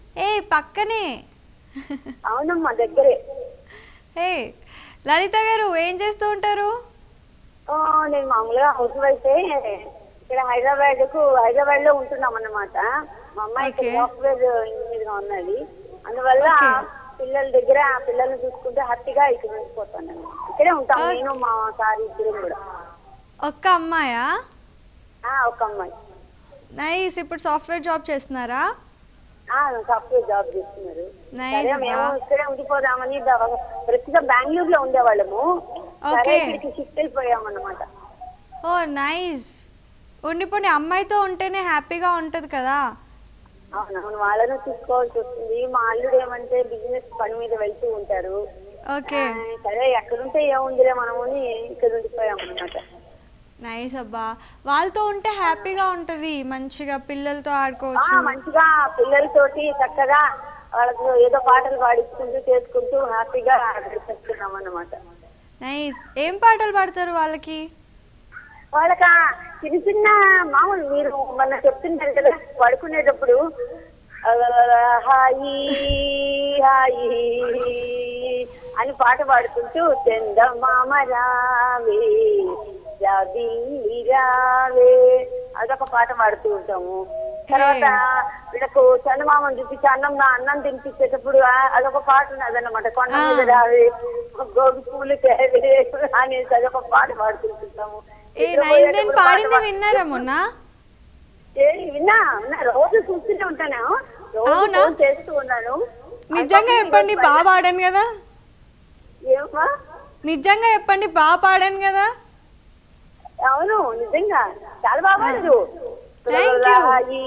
ఏ పక్కనే అవునమ్మా దగ్గరే ఏ లలిత గారు ఏం చేస్తూ ఉంటారు ఆ, నేను మామూలుగా హౌస్ వైఫే ఇక్కడ హైదరాబాద్ కు హైదరాబాద్ లో ఉంటున్నాం అన్నమాట మా అమ్మాయి Okay. సాఫ్ట్వేర్ ఇంజనీర్ గా ఉన్నది అందువల్ల Okay. పిల్లల దగ్గర ఆ పిల్లల్ని చూసుకుంటే హ్యాపీగా ఇక్కడ ఉండిపోతాను ఇక్కడే ఉంటాం Okay. నేను మా సార్ ఇద్దరు కూడా ఒక్క అమ్మాయా ఆ, ఒక అమ్మాయి నైస్ ఇప్పుడు సాఫ్ట్వేర్ జాబ్ చేస్తున్నారా ఆ, సాఫ్ట్వేర్ జాబ్ చేస్తున్నారు Nice సరే మేము అబ్బా. ఇక్కడే ఉండిపోదామని ద- ప్రస్తుతం బెంగళూరు లో ఉండేవాళ్ళము సరే Okay. ఇక్కడికి షిఫ్ట్ అయిపోయాం అన్నమాట ఓ నైస్ ఉండిపోండి అమ్మాయితో ఉంటేనే హ్యాపీగా ఉంటుంది కదా అవునవును వాళ్ళను చూసుకోవాల్సి వస్తుంది మా అల్లుడు ఏమంటే బిజినెస్ పని మీద వెళ్తూ ఉంటారు ఓకే ఆ, సరే ఎక్కడుంటే ఏముందిలే మనము అని ఇక్కడ ఉండిపోయాం అన్నమాట నైస్ అబ్బా వాళ్ళతో ఉంటే హ్యాపీగా ఉంటుంది మంచిగా పిల్లలతో ఆ, ఆడుకోవచ్చు మంచిగా పిల్లలతోటి చక్కగా వాళ్ళకు ఏదో పాటలు పాడించుకుంటూ చేసుకుంటూ హ్యాపీగా గడిపేస్తున్నాం అన్నమాట నైస్ ఏం పాటలు పాడతారు వాళ్ళకి వాళ్ళక చిన్న చిన్న మామూలు మీరు మొన్న చెప్తుంటారు కదా పడుకునేటప్పుడు ఆ, హాయి హాయి అని పాట పాడుకుంటూ చందమామ రావే జాబిల్లి రావే అదొక పాట పాడుతూ ఉంటాము తర్వాత వీళ్ళకు చందమామని చూపించి అన్నం నా అన్నం తినిపించేటప్పుడు ఆ- అదొక పాట ఉన్నదన్నమాట కొండ మీద రావే గోగు పూలు తేవే అనేసి అదొక పాట పాడుతుంటాము ఏ నైస్ నేను పాడింది విన్నారా మొన్న ఏ, విన్నా విన్నా రోజు చూస్తూనే ఉంటాను రోజు అవునా? ఫోన్ చేస్తూ ఉన్నాను నిజంగా చెప్పండి బాగా పాడాను కదా ఏమమ్మా నిజంగా చెప్పండి బాగా పాడాను కదా అవును నిజంగా చాలా బాగా పాడారు. Thank you. రాయి,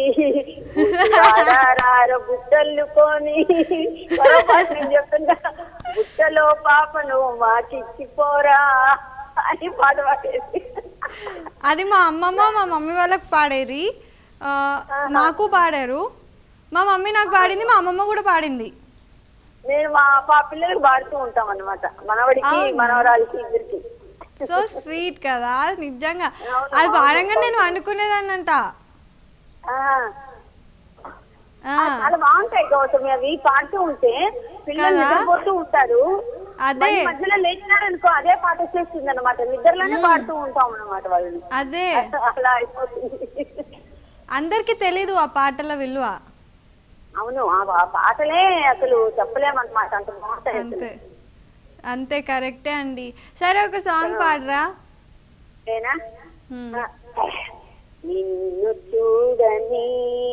రారార బుట్టల్లుకొని మరో పాట నేను చెప్తున్నా బుట్టలో పాపను మాకిచ్చిపోరా అని పాట పాడేసి అది మా అమ్మమ్మ మా మమ్మీ వాళ్ళకి పాడేరి ఆ, మాకు పాడారు మా మమ్మీ నాకు పాడింది మా అమ్మమ్మ కూడా పాడింది నేను మా మా పిల్లలకు పాడుతూ ఉంటాం అన్నమాట మనవడికి అవునా? మనవరాలకి ఇద్దరికి సో స్వీట్ కదా నిజంగా అవును, అది అవును. పాడంగా నేను అనుకునేదాన్నంట ఆ, ఆ, చాలా బాగుంటాయి గౌతమి అవి పాడుతూ ఉంటే పిల్లలు కదా? నిద్రపోతూ ఉంటారు అదే మళ్ళీ మధ్యలో లేచినారనుకో అదే పాట వచ్చేస్తుంది అనమాట నిద్రలోనే పాడుతూ ఉంటాం అన్నమాట వాళ్ళని అదే అలా అయిపోతుంది అందరికి తెలీదు ఆ పాటల విలువ అవును ఆ ఆ పాటలే అసలు చెప్పలేమన్నమాట అంత బాగుంటాయి అసలు. అంతే అంతే కరెక్టే అండి సరే ఒక సాంగ్ పాడరా ఓకేనా హ్మ్. నిన్ను చూడని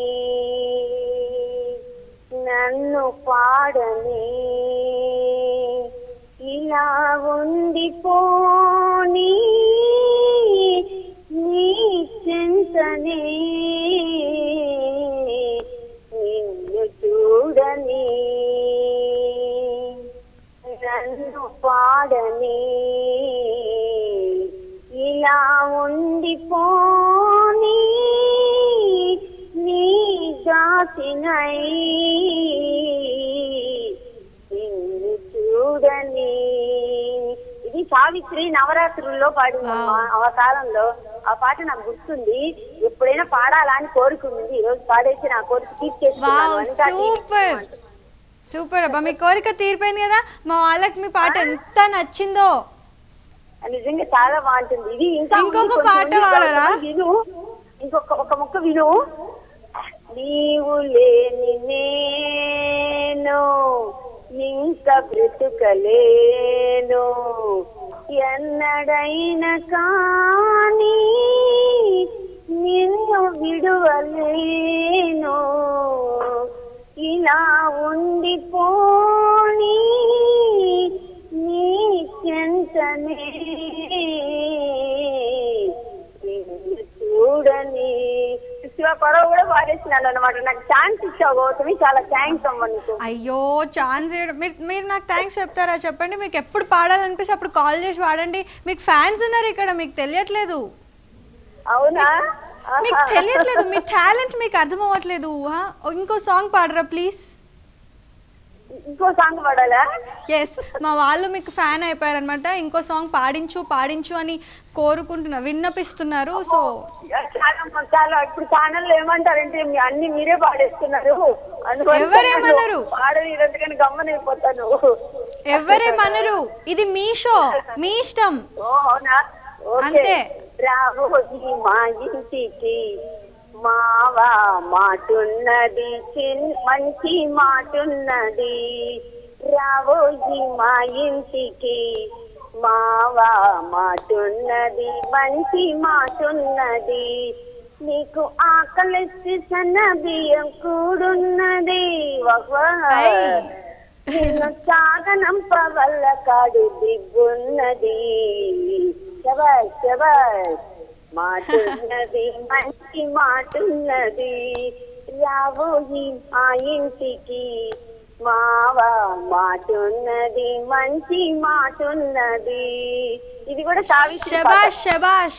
నన్ను పాడని ఇలా ఉండిపోని నీ చింతనే నిన్ను చూడని నన్ను పాడని ఇలా ఉండిపోని నీ జాతినై నిన్ను చూడని ఇది సావిత్రి నవరాత్రుల్లో పాడిందమ్మా ఆ కాలంలో ఆ పాట నాకు గుర్తుంది ఎప్పుడైనా పాడాలా అని కోరుకుంది ఈ రోజు పాడేసి నా కోరిక తీర్చేసుకున్నాను వావ్ వనితా సూపర్ సూపర్ అబ్బా మీ కోరిక తీరిపోయింది కదా మా వాళ్ళకి మీ పాట ఎంత నచ్చిందో నిజంగా చాలా బాగుంటుంది ఇది ఇంకా ఉంది, ఇంకొక కొంచెం పాట ఉంది, పాడరా? విను ఇంకొక ఒక ముక్క విను నీవు లేని నేను ఇంక బ్రతుకలేను ఎన్నడైన కానీ నిన్ను విడువలేను ఇలా ఉండిపోని నీ చెంతనే నిన్ను చూడని శివ పడవ కూడా పాడేసినాను అనమాట నాకు ఛాన్స్ ఇచ్చావు గౌతమి చాలా థ్యాంక్స్ అమ్మ నీకు అయ్యో ఛాన్స్ మీరు మీరు నాకు థ్యాంక్స్ చెప్తారా చెప్పండి మీకు ఎప్పుడు పాడాలనిపిస్తే అప్పుడు కాల్ చేసి పాడండి మీకు ఫ్యాన్స్ ఉన్నారు ఇక్కడ మీకు తెలియట్లేదు అవునా మీకు ఆహా. తెలియట్లేదు మీ టాలెంట్ మీకు అర్థం అవ్వట్లేదు ఆ? ఇంకో సాంగ్ పాడరా ప్లీజ్ ఇంకో సాంగ్ పాడాలా ఎస్ మా వాళ్ళు మీకు ఫ్యాన్ అయిపోయారనమాట ఇంకో సాంగ్ పాడించు పాడించు అని కోరుకుంటున్నారు విన్నపిస్తున్నారు సో చాలా చాలా ఇప్పుడు ఛానల్ ఏమంటారంటే మీ అన్ని మీరే పాడేస్తున్నారు అందువల్ల ఎవరేమన్నారు? పాడని ఎందుకని గమ్మనైపోతాను ఎవరేమనరు ఇది మీ షో మీ ఇష్టం ఓ అవునా ఓకే. అంతే. రాబోయి మా ఇంటికి మావా మాటున్నది చిన్ మంచి మాటున్నది రాబోయి మా ఇంటికి మావా మాటున్నది మంచి మాటున్నది నీకు ఆకలిస్తే సన్న బియ్యం కూడున్నది ఐ. నిన్ను సాగనంప వల్ల కాడు దిగ్గున్నది శబాష్ శబాష్ మాటున్నది మంచి మాటున్నది రాబోయి మా ఇంటికి మావా మాటున్నది మంచి మాటున్నది ఇది కూడా సావిత్రి పాట. శబాష్ శబాష్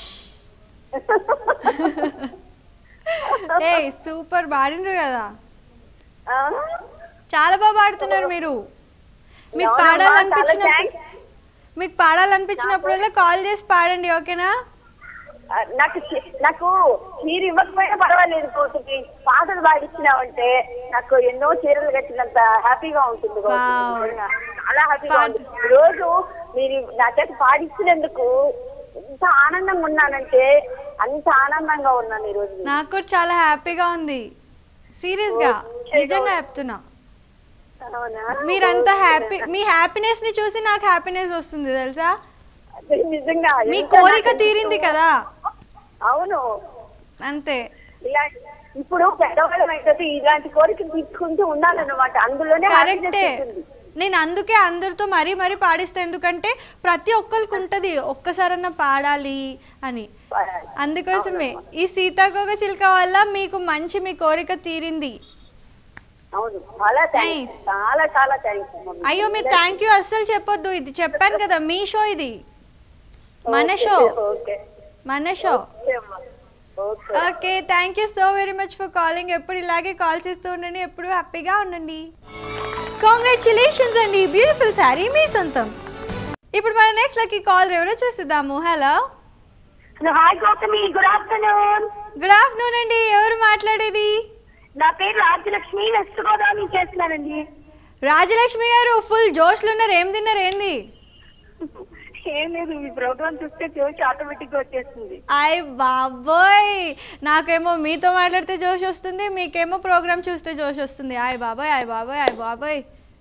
ఏ సూపర్ పాడినరు కదా ఆ? చాలా బాగా పాడుతున్నారు మీరు మీకు అవునమ్మా, చాలా పాడాలనిపించినప్పుడు థాంక్స్. మీకు పాడాలనిపించినప్పుడల్లా కాల్ చేసి పాడండి ఓకేనా ఆ, నాకు చి- నాకు చీర ఇవ్వకపోయినా పర్వాలేదు కోటికి పాటలు పాడిచ్చినావంటే నాకు ఎన్నో చీరలు కట్టినంత హ్యాపీగా ఉంటుంది కోటి. Wow. చాలా హ్యాపీగా పాట- ఉంటుంది ఈ రోజు మీరు నా చేత పాడించినందుకు ఎంత ఆనందంగా ఉన్నానంటే అంత ఆనందంగా ఉన్నాను ఈ రోజు నాకు కూడా చాలా హ్యాపీగా ఉంది సీరియస్ గా నిజంగా చెప్తున్నా అవునా మీరంతా హ్యాపీ మీ హ్యాపీనెస్ ని చూసి నాకు హ్యాపీనెస్ వస్తుంది తెలుసా అదే నిజంగా మీ ఎంత కోరిక నాకు తీరింది కదా అవును అంతే ఇలా ఇప్పుడు పెద్దవాళ్ళం అయితే ఇలాంటి కోరికలు తీసుకుంటూ ఉండాలన్నమాట అందులోనే happiness కరెక్టే ఉంటుంది. నేను అందుకే అందరితో మరీ మరీ పాడిస్తా ఎందుకంటే ప్రతి ఒక్కరికి ఉంటుంది ఒక్కసారన్నా పాడాలి అని పాడాలి. అందుకోసమే ఈ సీతాకోక చిలుక వల్ల మీకు మంచి మీ కోరిక తీరింది అవును చాలా థ్యాంక్స్ Nice. చాలా చాలా థ్యాంక్స్ అయ్యో మీరు థ్యాంక్ యూ అస్సలు చెప్పొద్దు ఇది చెప్పాను కదా మీ షో ఇది మన షో ఓకే మన show okay okay thank you so very much for calling ఎప్పుడు ఇలాగే కాల్ చేస్తూ ఉండండి ఎప్పుడు హ్యాపీగా ఉండండి కాంగ్రాచులేషన్స్ అండి బ్యూటిఫుల్ శారీ మీ సొంతం ఇప్పుడు మన నెక్స్ట్ లక్కీ కాల్ ఎవరో చూసిద్దాము hello hi Gautami good afternoon good afternoon అండి ఎవరు మాట్లాడేది నా పేరు రాజ్యలక్ష్మి వెస్ట్ గోదావరి చేస్తున్నానండి రాజలక్ష్మి గారు ఫుల్ జోష్లు ఉన్నారు ఏం తిన్నారు ఏంది ఏం లేదు మీ ప్రోగ్రామ్ చూస్తే చూసి ఆటోమేటిక్ గా వచ్చేస్తుంది అయ్ బాబోయ్ నాకేమో మీతో మాట్లాడితే జోష్ వస్తుంది మీకేమో ప్రోగ్రామ్ చూస్తే జోష్ వస్తుంది ఆయ్ బాబోయ్ ఆయ్ బాబోయ్ ఆయ్ బాబోయ్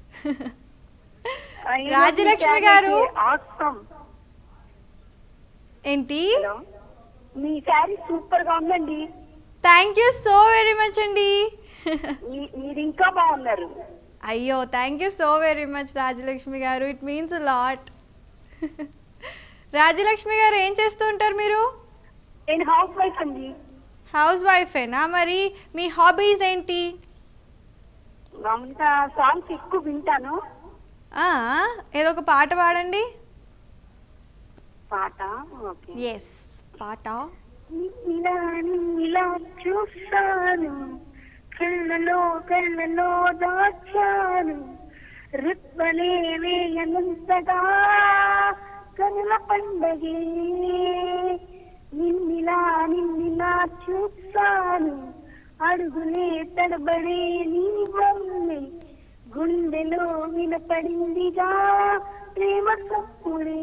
రాజలక్ష్మి గారు ఆసమ్ ఏంటి మీ శారీ సూపర్ గా ఉందండి thank you so very much అండి మీ- మీరు ఇంకా బాగున్నారు అయ్యో thank you so very much Rajalakshmi garu it means lot Rajalakshmi గారు ఏం చేస్తూ ఉంటారు మీరు నేను హౌస్ వైఫ్ అండి హౌస్ వైఫేనా మరి మీ హాబీస్ ఏంటి మామూలుగా సాంగ్స్ ఎక్కువ వింటాను ఆ, ఏదో ఒక పాట పాడండి పాట ఓకే ఎస్ పాట ఇలా ఇలా చూస్తాను కళ్ళలో కళ్ళలో దాచాను రుత్వలే వేయనంతగా కనుల పండగే నిన్నిలా నిన్నిలా చూస్తాను అడుగులే తడబడే నీ వల్లే గుండెలో వినపడిందిగా ప్రేమ సప్పుడే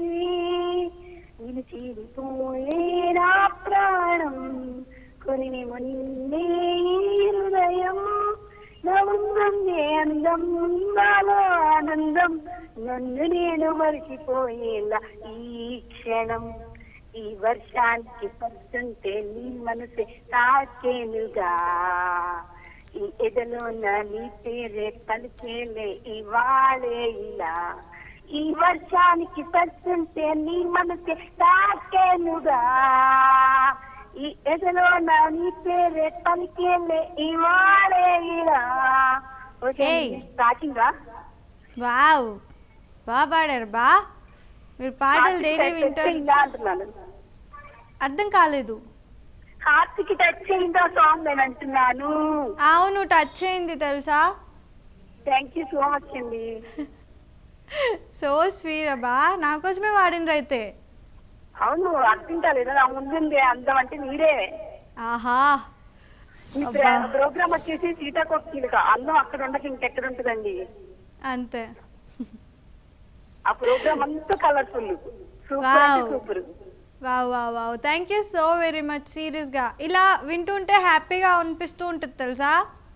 నిలిచిపోయే నా ప్రాణం కొనినేమో నిన్నే ఈ హృదయం నా ఉందే అందం నాలో ఆనందం నన్ను నేను మరిచిపోయేలా ఈ క్షణం ఈ వర్షానికి పడుతుంటే నీ మనసే తాకేనుగా ఈ ఎదలో నా నీ పేరే పలికేలే ఇవాళే ఇలా ఈ వర్షానికి పడుతుంటే నీ మనసే తాకేనుగా ఈ ఎదలో నా నీ పేరే పలికేలే ఇవాళే ఇలా ఓకే Hey. స్టార్టింగ్ వావ్ బాగా పాడారు బా మీరు పాటలు డైలీ వింటారు అంటున్నాను అర్థం కాలేదు హార్ట్ కి టచ్ అయిందా సాంగ్ నేను అంటున్నాను అవును టచ్ అయింది తెలుసా థ్యాంక్ యూ సో మచ్ అండి సో స్వీట్ అబ్బా నా కోసమే వాడినరు అయితే అవును అర్థం కాలేదు నా ముందుంది అందం అంటే మీరే ఆహా ఈ ప్రోగ్రామ్ వచ్చేసి సీతాకోక చిలుక అందం అక్కడ ఉండక ఇంకెక్కడ ఉంటుందండి అంతే ఆ ప్రోగ్రామ్ అంతా colourful super Wow. Super wow wow wow thank you so very much సీరియస్గా ఇలా వింటుంటే హ్యాపీగా అనిపిస్తూ ఉంటుంది తెలుసా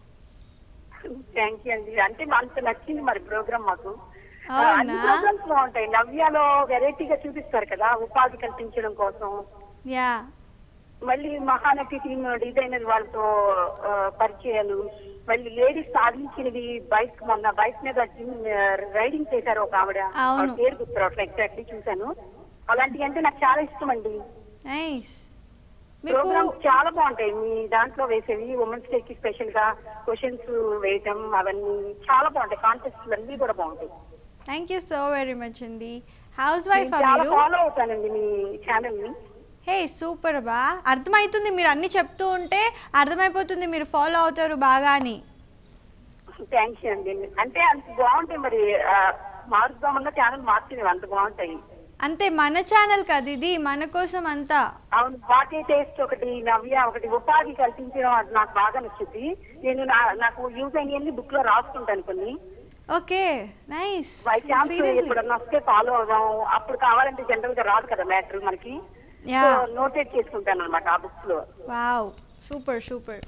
థ్యాంక్ యూ అండి అంటే అంత నచ్చింది మరి ప్రోగ్రామ్ మాకు ఆ, అవునా? అన్ని ప్రోగ్రామ్స్ బాగుంటాయి నవ్యాలో వెరైటీగా చూపిస్తారు కదా ఉపాధి కల్పించడం కోసం యా మళ్ళీ మహానటి టీమ్ డిజైనర్ వాళ్ళతో ఆ, పరిచయాలు మళ్ళీ లేడీస్ సాధించినవి బైక్ మొన్న బైక్ మీద జిమ్ రైడింగ్ చేశారు ఒక ఆవిడ అవును. ఆవిడ పేరు గుర్తురావట్లేదు ఎగ్జాక్ట్లీ చూశాను అలాంటివి అంటే నాకు చాలా ఇష్టం అండి నైస్ మీకు ప్రోగ్రామ్స్ చాలా బాగుంటాయి మీ దాంట్లో వేసేవి ఉమెన్స్ డే కి స్పెషల్ గా క్వశ్చన్స్ వేయటం అవన్నీ చాలా బాగుంటాయి కాంటెస్ట్ అన్ని కూడా బాగుంటాయి thank you so very much అండి హౌస్ వైఫ్ నేను చాలా మీరు ఫాలో అవుతానండి మీ ఛానల్ ని హే సూపర్ బా అర్థమవుతుంది మీరు అన్ని చెప్తూ ఉంటే అర్థమైపోతుంది మీరు ఫాలో అవుతారు బాగా అని థ్యాంక్స్ అండి అంటే అంత బాగుంటాయి మరి ఆ, మారుద్దామన్న ఛానల్ మార్చినవి అంత బాగుంటాయి అంతే మన ఛానల్ కదా ఇది మన కోసం అంతా అవును వాటి టేస్ట్ ఒకటి నవ్య ఒకటి ఉపాధి కల్పించడం అది నాకు బాగా నచ్చుద్ది నేను నా- నాకు యూజ్ అయినవన్నీ బుక్ లో రాసుకుంటాను కొన్ని okay nice by chance seriously ఎప్పుడన్నా వస్తే ఫాలో అవుదాం అప్పుడు కావాలంటే జనరల్ గా రాదు కదా మ్యాటర్ మనకి యా నోటేట్ చేసుకుంటాను అనమాట ఆ బుక్స్ లో wow super super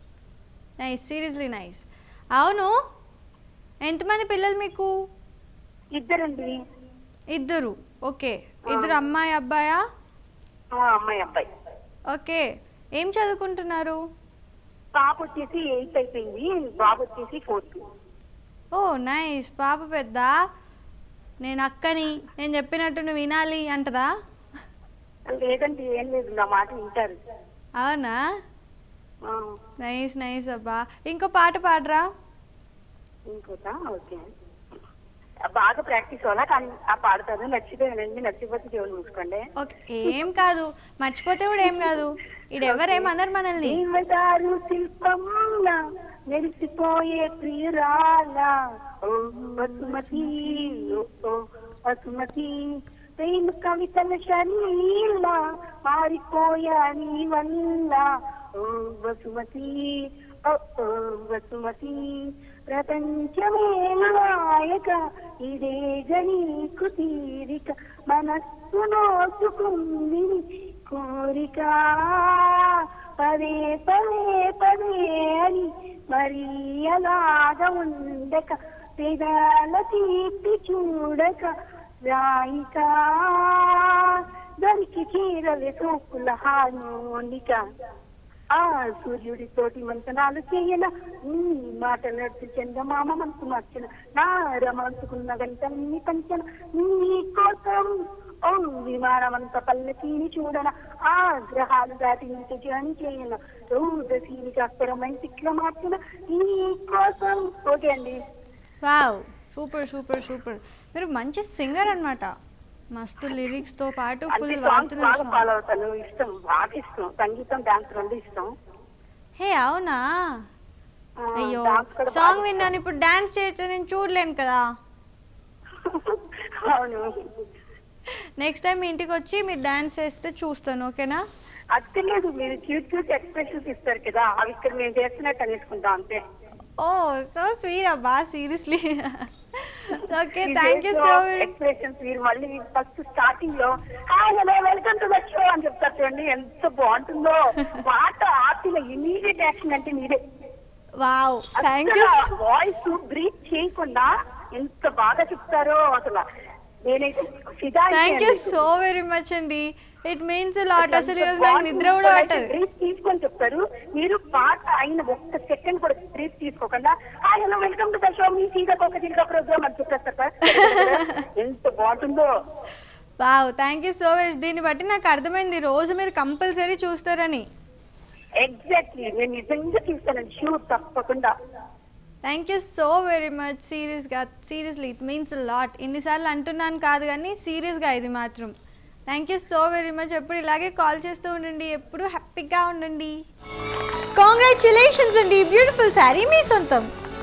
nice seriously nice అవును ఎంతమంది పిల్లలు మీకు ఇద్దరండి ఇద్దరు ఓకే ఇద్దరు అమ్మాయి అబ్బాయా ఆ, అమ్మాయి అబ్బాయి ఓకే ఏం చదువుకుంటున్నారు పాప వచ్చేసి ఎయిత్ అయిపోయింది బాబు వచ్చేసి ఫోర్త్ ఓ నైస్ పాప పెద్ద నేను అక్కని నేను చెప్పినట్టు నువ్వు వినాలి అంటదా లేదంటే ఏం లేదు నా మాట వింటారు అవునా ఆ, నైస్ నైస్ అబ్బా ఇంకో పాట పాడరా ఇంకోట ఓకే బాగా ప్రాక్టీస్ అవ్వాలా కానీ ఆ పాడతారు నచ్చితే వినండి నచ్చిపోతే చెవులు మూసుకోండి ఓకే ఏం కాదు మర్చిపోతే కూడా ఏం కాదు ఇది ఎవరేమన్నారు మనల్ని దేవదారు శిల్పంలా మెరిసిపోయే ప్రియురాల ఓ వసుమతి ఓ, ఓ వసుమతి ప్రేమ కవితల శరీల మారిపోయా నీ వల్ల ఓ వసుమతి ఓ ఓ వసుమతి ప్రపంచమే నాయక ఇదే గణీకు తీరిక మనస్సు నోచుకుంది కోరిక పదే పదే పదే అని మరి అలాగా ఉండక పెదాల తీపి చూడక రాయిక దానికి చీరలే సోకుల హార్మోనిక ఆ సూర్యుడితోటి మంతనాలు చేయన నీ మాటలట్టు చందమామ మనసు మార్చిన నా రమంచుకున్న గంటల్ని పంచన నీ కోసం ఓ విమానమంత పల్లకీని చూడన ఆ గ్రహాలు దాటి ఇంత జర్నీ చేయన రౌదశీని కాస్త రొమాంటిక్ లో మార్చిన నీ కోసం ఓకే అండి వావ్ సూపర్ సూపర్ సూపర్ మీరు మంచి సింగర్ అన్నమాట మస్తు lyrics తో పాటు అంటే ఫుల్ సాంగ్స్ వాడుతున్నారు బాగా song. ఫాలో అవుతాను ఇష్టం బాగా ఇష్టం సంగీతం డాన్స్ రెండు ఇష్టం హే అవునా ఆ, అయ్యో dance కూడా సాంగ్ బాగా విన్నాను ఇప్పుడు డాన్స్ చేస్తే నేను చూడలేను కదా అవును నెక్స్ట్ టైం ఇంటికి వచ్చి మీరు డాన్స్ చేస్తే చూస్తాను ఓకేనా అది లేదు మీరు క్యూట్ క్యూట్ ఎక్స్ప్రెషన్స్ ఇస్తారు కదా అవి ఇక్కడ మేము చేస్తున్నట్టు అనేసుకుంటాం అంతే ఓ సో స్వీట్ అబ్బా seriously okay thank you so expressions మీరు మళ్ళీ ఫస్ట్ స్టార్టింగ్ లో hi hello welcome to the show అని చెప్తారు చూడండి ఎంత బాగుంటుందో మాట ఆర్తిలో ఇమీడియట్ యాక్షన్ అంటే మీరే wow thank you voice breath చేయకుండా ఎంత బాగా చెప్తారో అసలు నేనైతే ఫిదా thank you so very much అండి ఇట్ మీన్స్ లాట్ అసలు ఈరోజు నాకు నిద్ర కూడా పట్టదు బ్రీత్ తీసుకొని చెప్తారు మీరు పాట అయిన ఒక్క సెకండ్ కూడా బ్రీత్ తీసుకోకుండా hi hello welcome to the show మీ సీదా ఒక చిలుక ప్రోగ్రామ్ అని చెప్పేస్తారు సార్ ఎంత బాగుంటుందో wow thank you so much దీన్ని బట్టి నాకు అర్థమైంది రోజు మీరు కంపల్సరీ చూస్తారని ఎగ్జాక్ట్లీ నేను నిజంగా చూస్తానండి షూర్ తప్పకుండా thank you so very much సీరియస్గా సీరియస్లీ ఇట్ మీన్స్ లాట్ ఎన్నిసార్లు అంటున్నాను కాదు కానీ సీరియస్గా ఇది మాత్రం thank you so very much ఎప్పుడు ఇలాగే కాల్ చేస్తూ ఉండండి ఎప్పుడు హ్యాపీగా ఉండండి కాంగ్రాచులేషన్స్ అండి బ్యూటిఫుల్ శారీ మీ సొంతం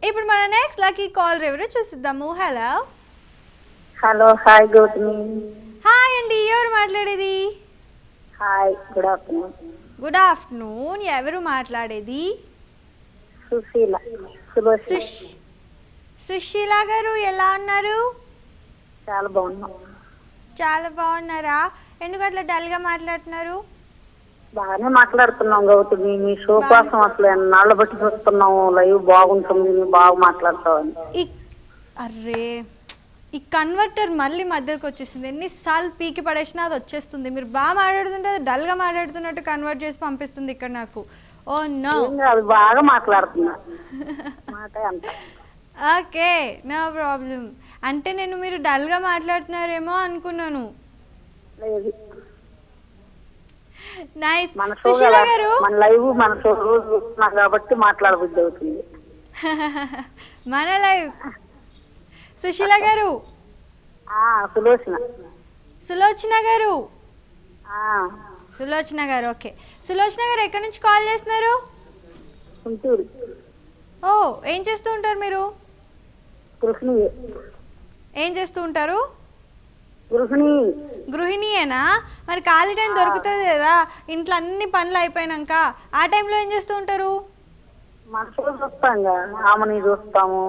ఇప్పుడు మన నెక్స్ట్ లక్కీ కాల్ ఎవరు చూసిద్దాము hello hello hi Gautami hi అండి ఎవరు మాట్లాడేది hi good afternoon good afternoon ఎవరు మాట్లాడేది సుశీల సుభాష్ సుష్ సుశీల గారు ఎలా ఉన్నారు చాలా బాగున్నాం చాలా బాగున్నారా ఎందుకు అట్లా డల్గా మాట్లాడుతున్నారు బాగానే మాట్లాడుతున్నాం గౌతమి మీ షో కోసం అసలు ఎన్నాళ్ళ బట్టి చూస్తున్నాం లైవ్ బాగుంటుంది నువ్వు బాగా మాట్లాడతావని ఈ అర్రే ఈ కన్వర్టర్ మళ్ళీ మధ్యలోకి వచ్చేసింది ఎన్నిసార్లు పీకి పడేసినా అది వచ్చేస్తుంది మీరు బాగా మాట్లాడుతుంటే అది డల్గా మాట్లాడుతున్నట్టు కన్వర్ట్ చేసి పంపిస్తుంది ఇక్కడ నాకు ఓ నో ఏం కాదు బాగా మాట్లాడుతున్నా మాట అంత ఓకే నో ప్రాబ్లం అంటే నేను మీరు డల్గా మాట్లాడుతున్నారేమో అనుకున్నాను లేదు నైస్ మన షో సుశీల కదా, గారు మన లైవ్ మన షో రోజు చూస్తున్నాం కాబట్టి మాట్లాడబుద్ధి అవుతుంది మన లైవ్ సుశీల గారు ఆ సులోచన సులోచన గారు ఆ సులోచన గారు ఓకే సులోచన గారు ఎక్కడి నుంచి కాల్ చేస్తున్నారు గుంటూరు ఓ ఏం చేస్తూ ఉంటారు మీరు గృహిణి ఏం చేస్తూ ఉంటారు గృహిణి గృహిణియేనా మరి ఖాళీ టైం దొరుకుతుంది కదా ఇంట్లో అన్ని పనులు అయిపోయినాక ఆ టైంలో ఏం చేస్తూ ఉంటారు మన షో చూస్తాం కదా ఆమెని చూస్తాము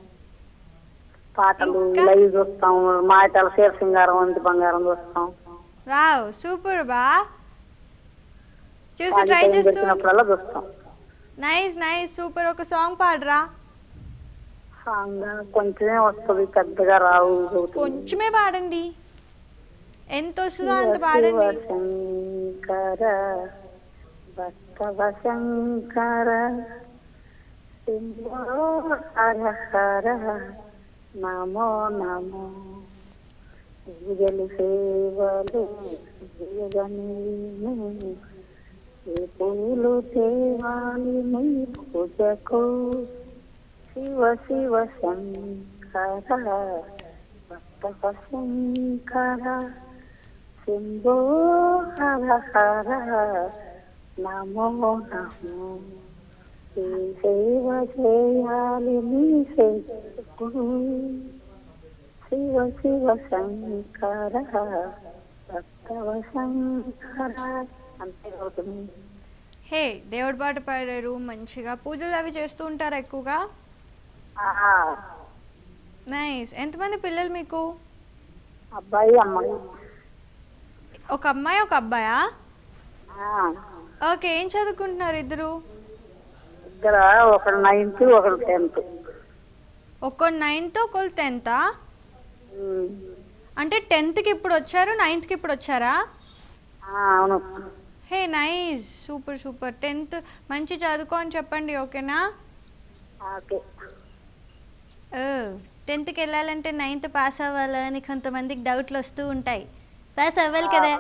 పాటలు ఇంకా? లైవ్ చూస్తాము మాటల శీర సింగారం వంటి బంగారం చూస్తాం వావ్ సూపర్ బా చూసి ఖాళీ ట్రై టైం చేస్తూ దొరికినప్పుడల్లా చూస్తాం నైస్ నైస్ సూపర్ ఒక సాంగ్ పాడరా సాంగ్ కొంచెమే వస్తుంది పెద్దగా రావు గౌతమి. కొంచెమే పాడండి ఎంత వస్తుందో అంత పాడండి శంకర భక్తవ శంకర శంభో హర హర నమో నమో పూజలు సేవలు చేయగనేను ఏ పూలు తేవాలి నీ పూజకు శివ శివ శంకర భక్తవ శంకర శంభో హర హర నమో నమో ఈ సేవ చేయాలి నీ సేవకు శివ శివ శంకర భక్తవ శంకర అంతే అవుతుంది హే దేవుడి పాట పాడారు మంచిగా పూజలు అవి చేస్తూ ఉంటారా ఎక్కువగా నైస్ ఎంతమంది పిల్లలు మీకు అబ్బాయి అమ్మాయి ఒక అమ్మాయి ఒక అబ్బాయా ఆ, ఓకే ఏం చదువుకుంటున్నారు ఇద్దరు ఇద్దర ఒకరు నైన్త్ ఒకరు టెన్త్ ఒకరు నైన్త్ ఒకరు టెన్తా అంటే టెన్త్కి ఇప్పుడు వచ్చారు నైన్త్కి ఇప్పుడు వచ్చారా అవును hey nice super super tenth మంచి చదువుకో అని చెప్పండి ఓకేనా ఓకే టెన్త్కి వెళ్ళాలంటే నైన్త్ పాస్ అవ్వాలని కొంతమందికి డౌట్లు వస్తూ ఉంటాయి పాస్ అవ్వాలి కదా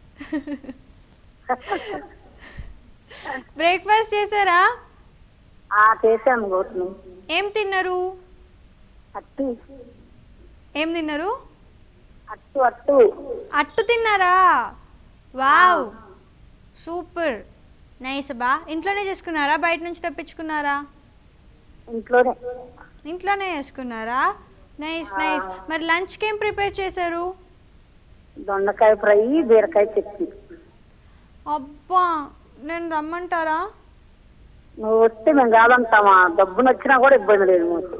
బ్రేక్ఫాస్ట్ చేశారా ఆ చేశాను గౌతమి ఏం తిన్నారు అట్టు ఏం తిన్నారు అట్టు అట్టు అట్టు తిన్నారా వావ్ సూపర్ నైస్ బా ఇంట్లోనే చేసుకున్నారా బయట నుంచి తెప్పించుకున్నారా ఇంట్లోనే ఇంట్లోనే చేసుకున్నారా నైస్ నైస్ మరి లంచ్కి ఏం ప్రిపేర్ చేశారు దొండకాయ ఫ్రై బీరకాయ చట్నీ అబ్బా నేను రమ్మంటారా నువ్వు వస్తే మేము కాదంటామా డబ్బును వచ్చినా కూడా ఇబ్బంది లేదు మాకు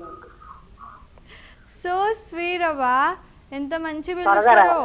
సో స్వీట్ అవ్వా ఎంత మంచి త్వరగా రా. పిలుస్తారో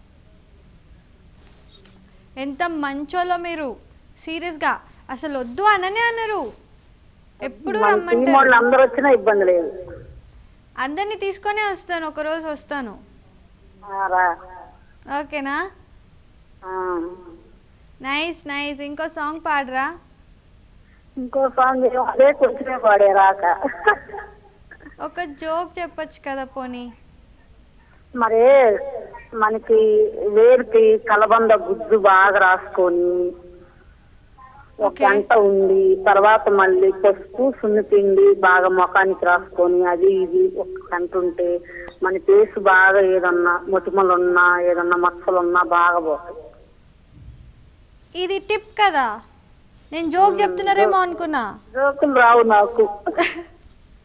ఎంత మంచోలో మీరు సీరియస్గా అసలు వద్దు అననే అన్నారు ఎప్పుడు మన టీం వాళ్ళు రమ్మంటారు అందరూ వచ్చినా ఇబ్బంది లేదు అందరినీ తీసుకొనే వస్తాను ఒకరోజు వస్తాను ఆ, రా ఓకేనా ఆ. నైస్ నైస్ ఇంకో సాంగ్ పాడరా ఇంకో సాంగ్ ఏమో అదే కొంచెమే పాడే రాక ఒక జోక్ చెప్పొచ్చు కదా పోనీ మరి మనకి వేరుకి కలబంద గుజ్జు బాగా రాసుకొని ఒక ఓకే. గంట ఉండి తర్వాత మళ్ళీ పసుపు సున్నిపిండి బాగా ముఖానికి రాసుకొని అది ఇది ఒక గంట ఉంటే మన ఫేస్ బాగా ఏదన్నా మొటిమలు ఉన్నా ఏదన్నా మచ్చలు ఉన్నా బాగా పోతాయి ఇది టిప్ కదా నేను జోక్ చెప్తున్నారేమో అనుకున్నా జోకులు రావు నాకు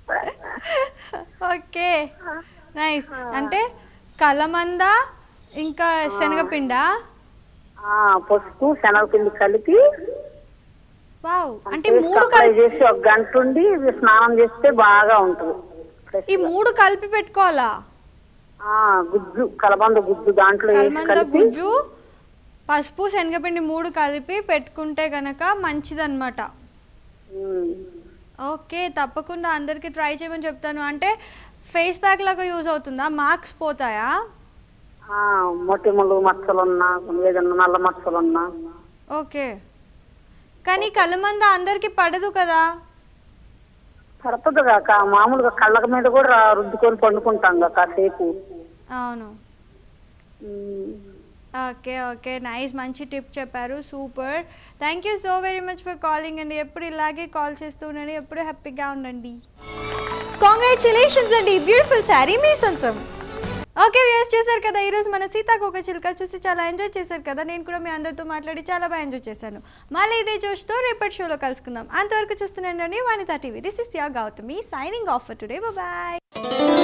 ఓకే నైస్ అంటే కలమంద ఇంకా శనగపిండా ఆ, పసుపు శనగపిండి కలిపి వావ్ అంటే face మూడు అప్లై కలిపి చేసి ఒక గంట ఉండి స్నానం చేస్తే బాగా ఉంటుంది ఈ మూడు కలిపి పెట్టుకోవాలా ఆ గుజ్జు కలబంద గుజ్జు దాంట్లో వేసి కలమంద కలిపి గుజ్జు పసుపు శనగపిండి మూడు కలిపి పెట్టుకుంటే గనక మంచిదన్నమాట ఉమ్. ఓకే తప్పకుండా అందరికీ ట్రై చేయమని చెప్తాను అంటే ఫేస్ ప్యాక్ లాగా యూజ్ అవుతుందా మార్క్స్ పోతాయా ఆ, మొటిమలు మచ్చలున్నా ఏదన్నా నల్ల మచ్చలున్నా ఓకే కానీ కలమంద అందరికీ పడదు కదా పడుతుంది కాక మామూలుగా కళ్ళ మీద కూడా రా- రుద్దుకొని పండుకుంటాం కదా కాసేపు అవును ఉమ్. ఓకే ఓకే నైస్ మంచి టిప్ చెప్పారు super thank you so very much for calling అండి ఎప్పుడు ఇలాగే కాల్ చేస్తూ ఉండండి ఎప్పుడు హ్యాపీగా ఉండండి కాంగ్రాచులేషన్స్ అండి బ్యూటిఫుల్ శారీ మీ సొంతం ఓకే వ్యూస్ చేశారు కదా ఈరోజు మన సీతాకోక చిలుక చూసి చాలా ఎంజాయ్ చేశారు కదా నేను కూడా మీ అందరితో మాట్లాడి చాలా బాగా ఎంజాయ్ చేశాను మళ్ళీ ఇదే జోష్తో రేపటి షోలో కలుసుకుందాం అంతవరకు చూస్తున్నాండి Vanitha TV this is your Gautami signing off for today bye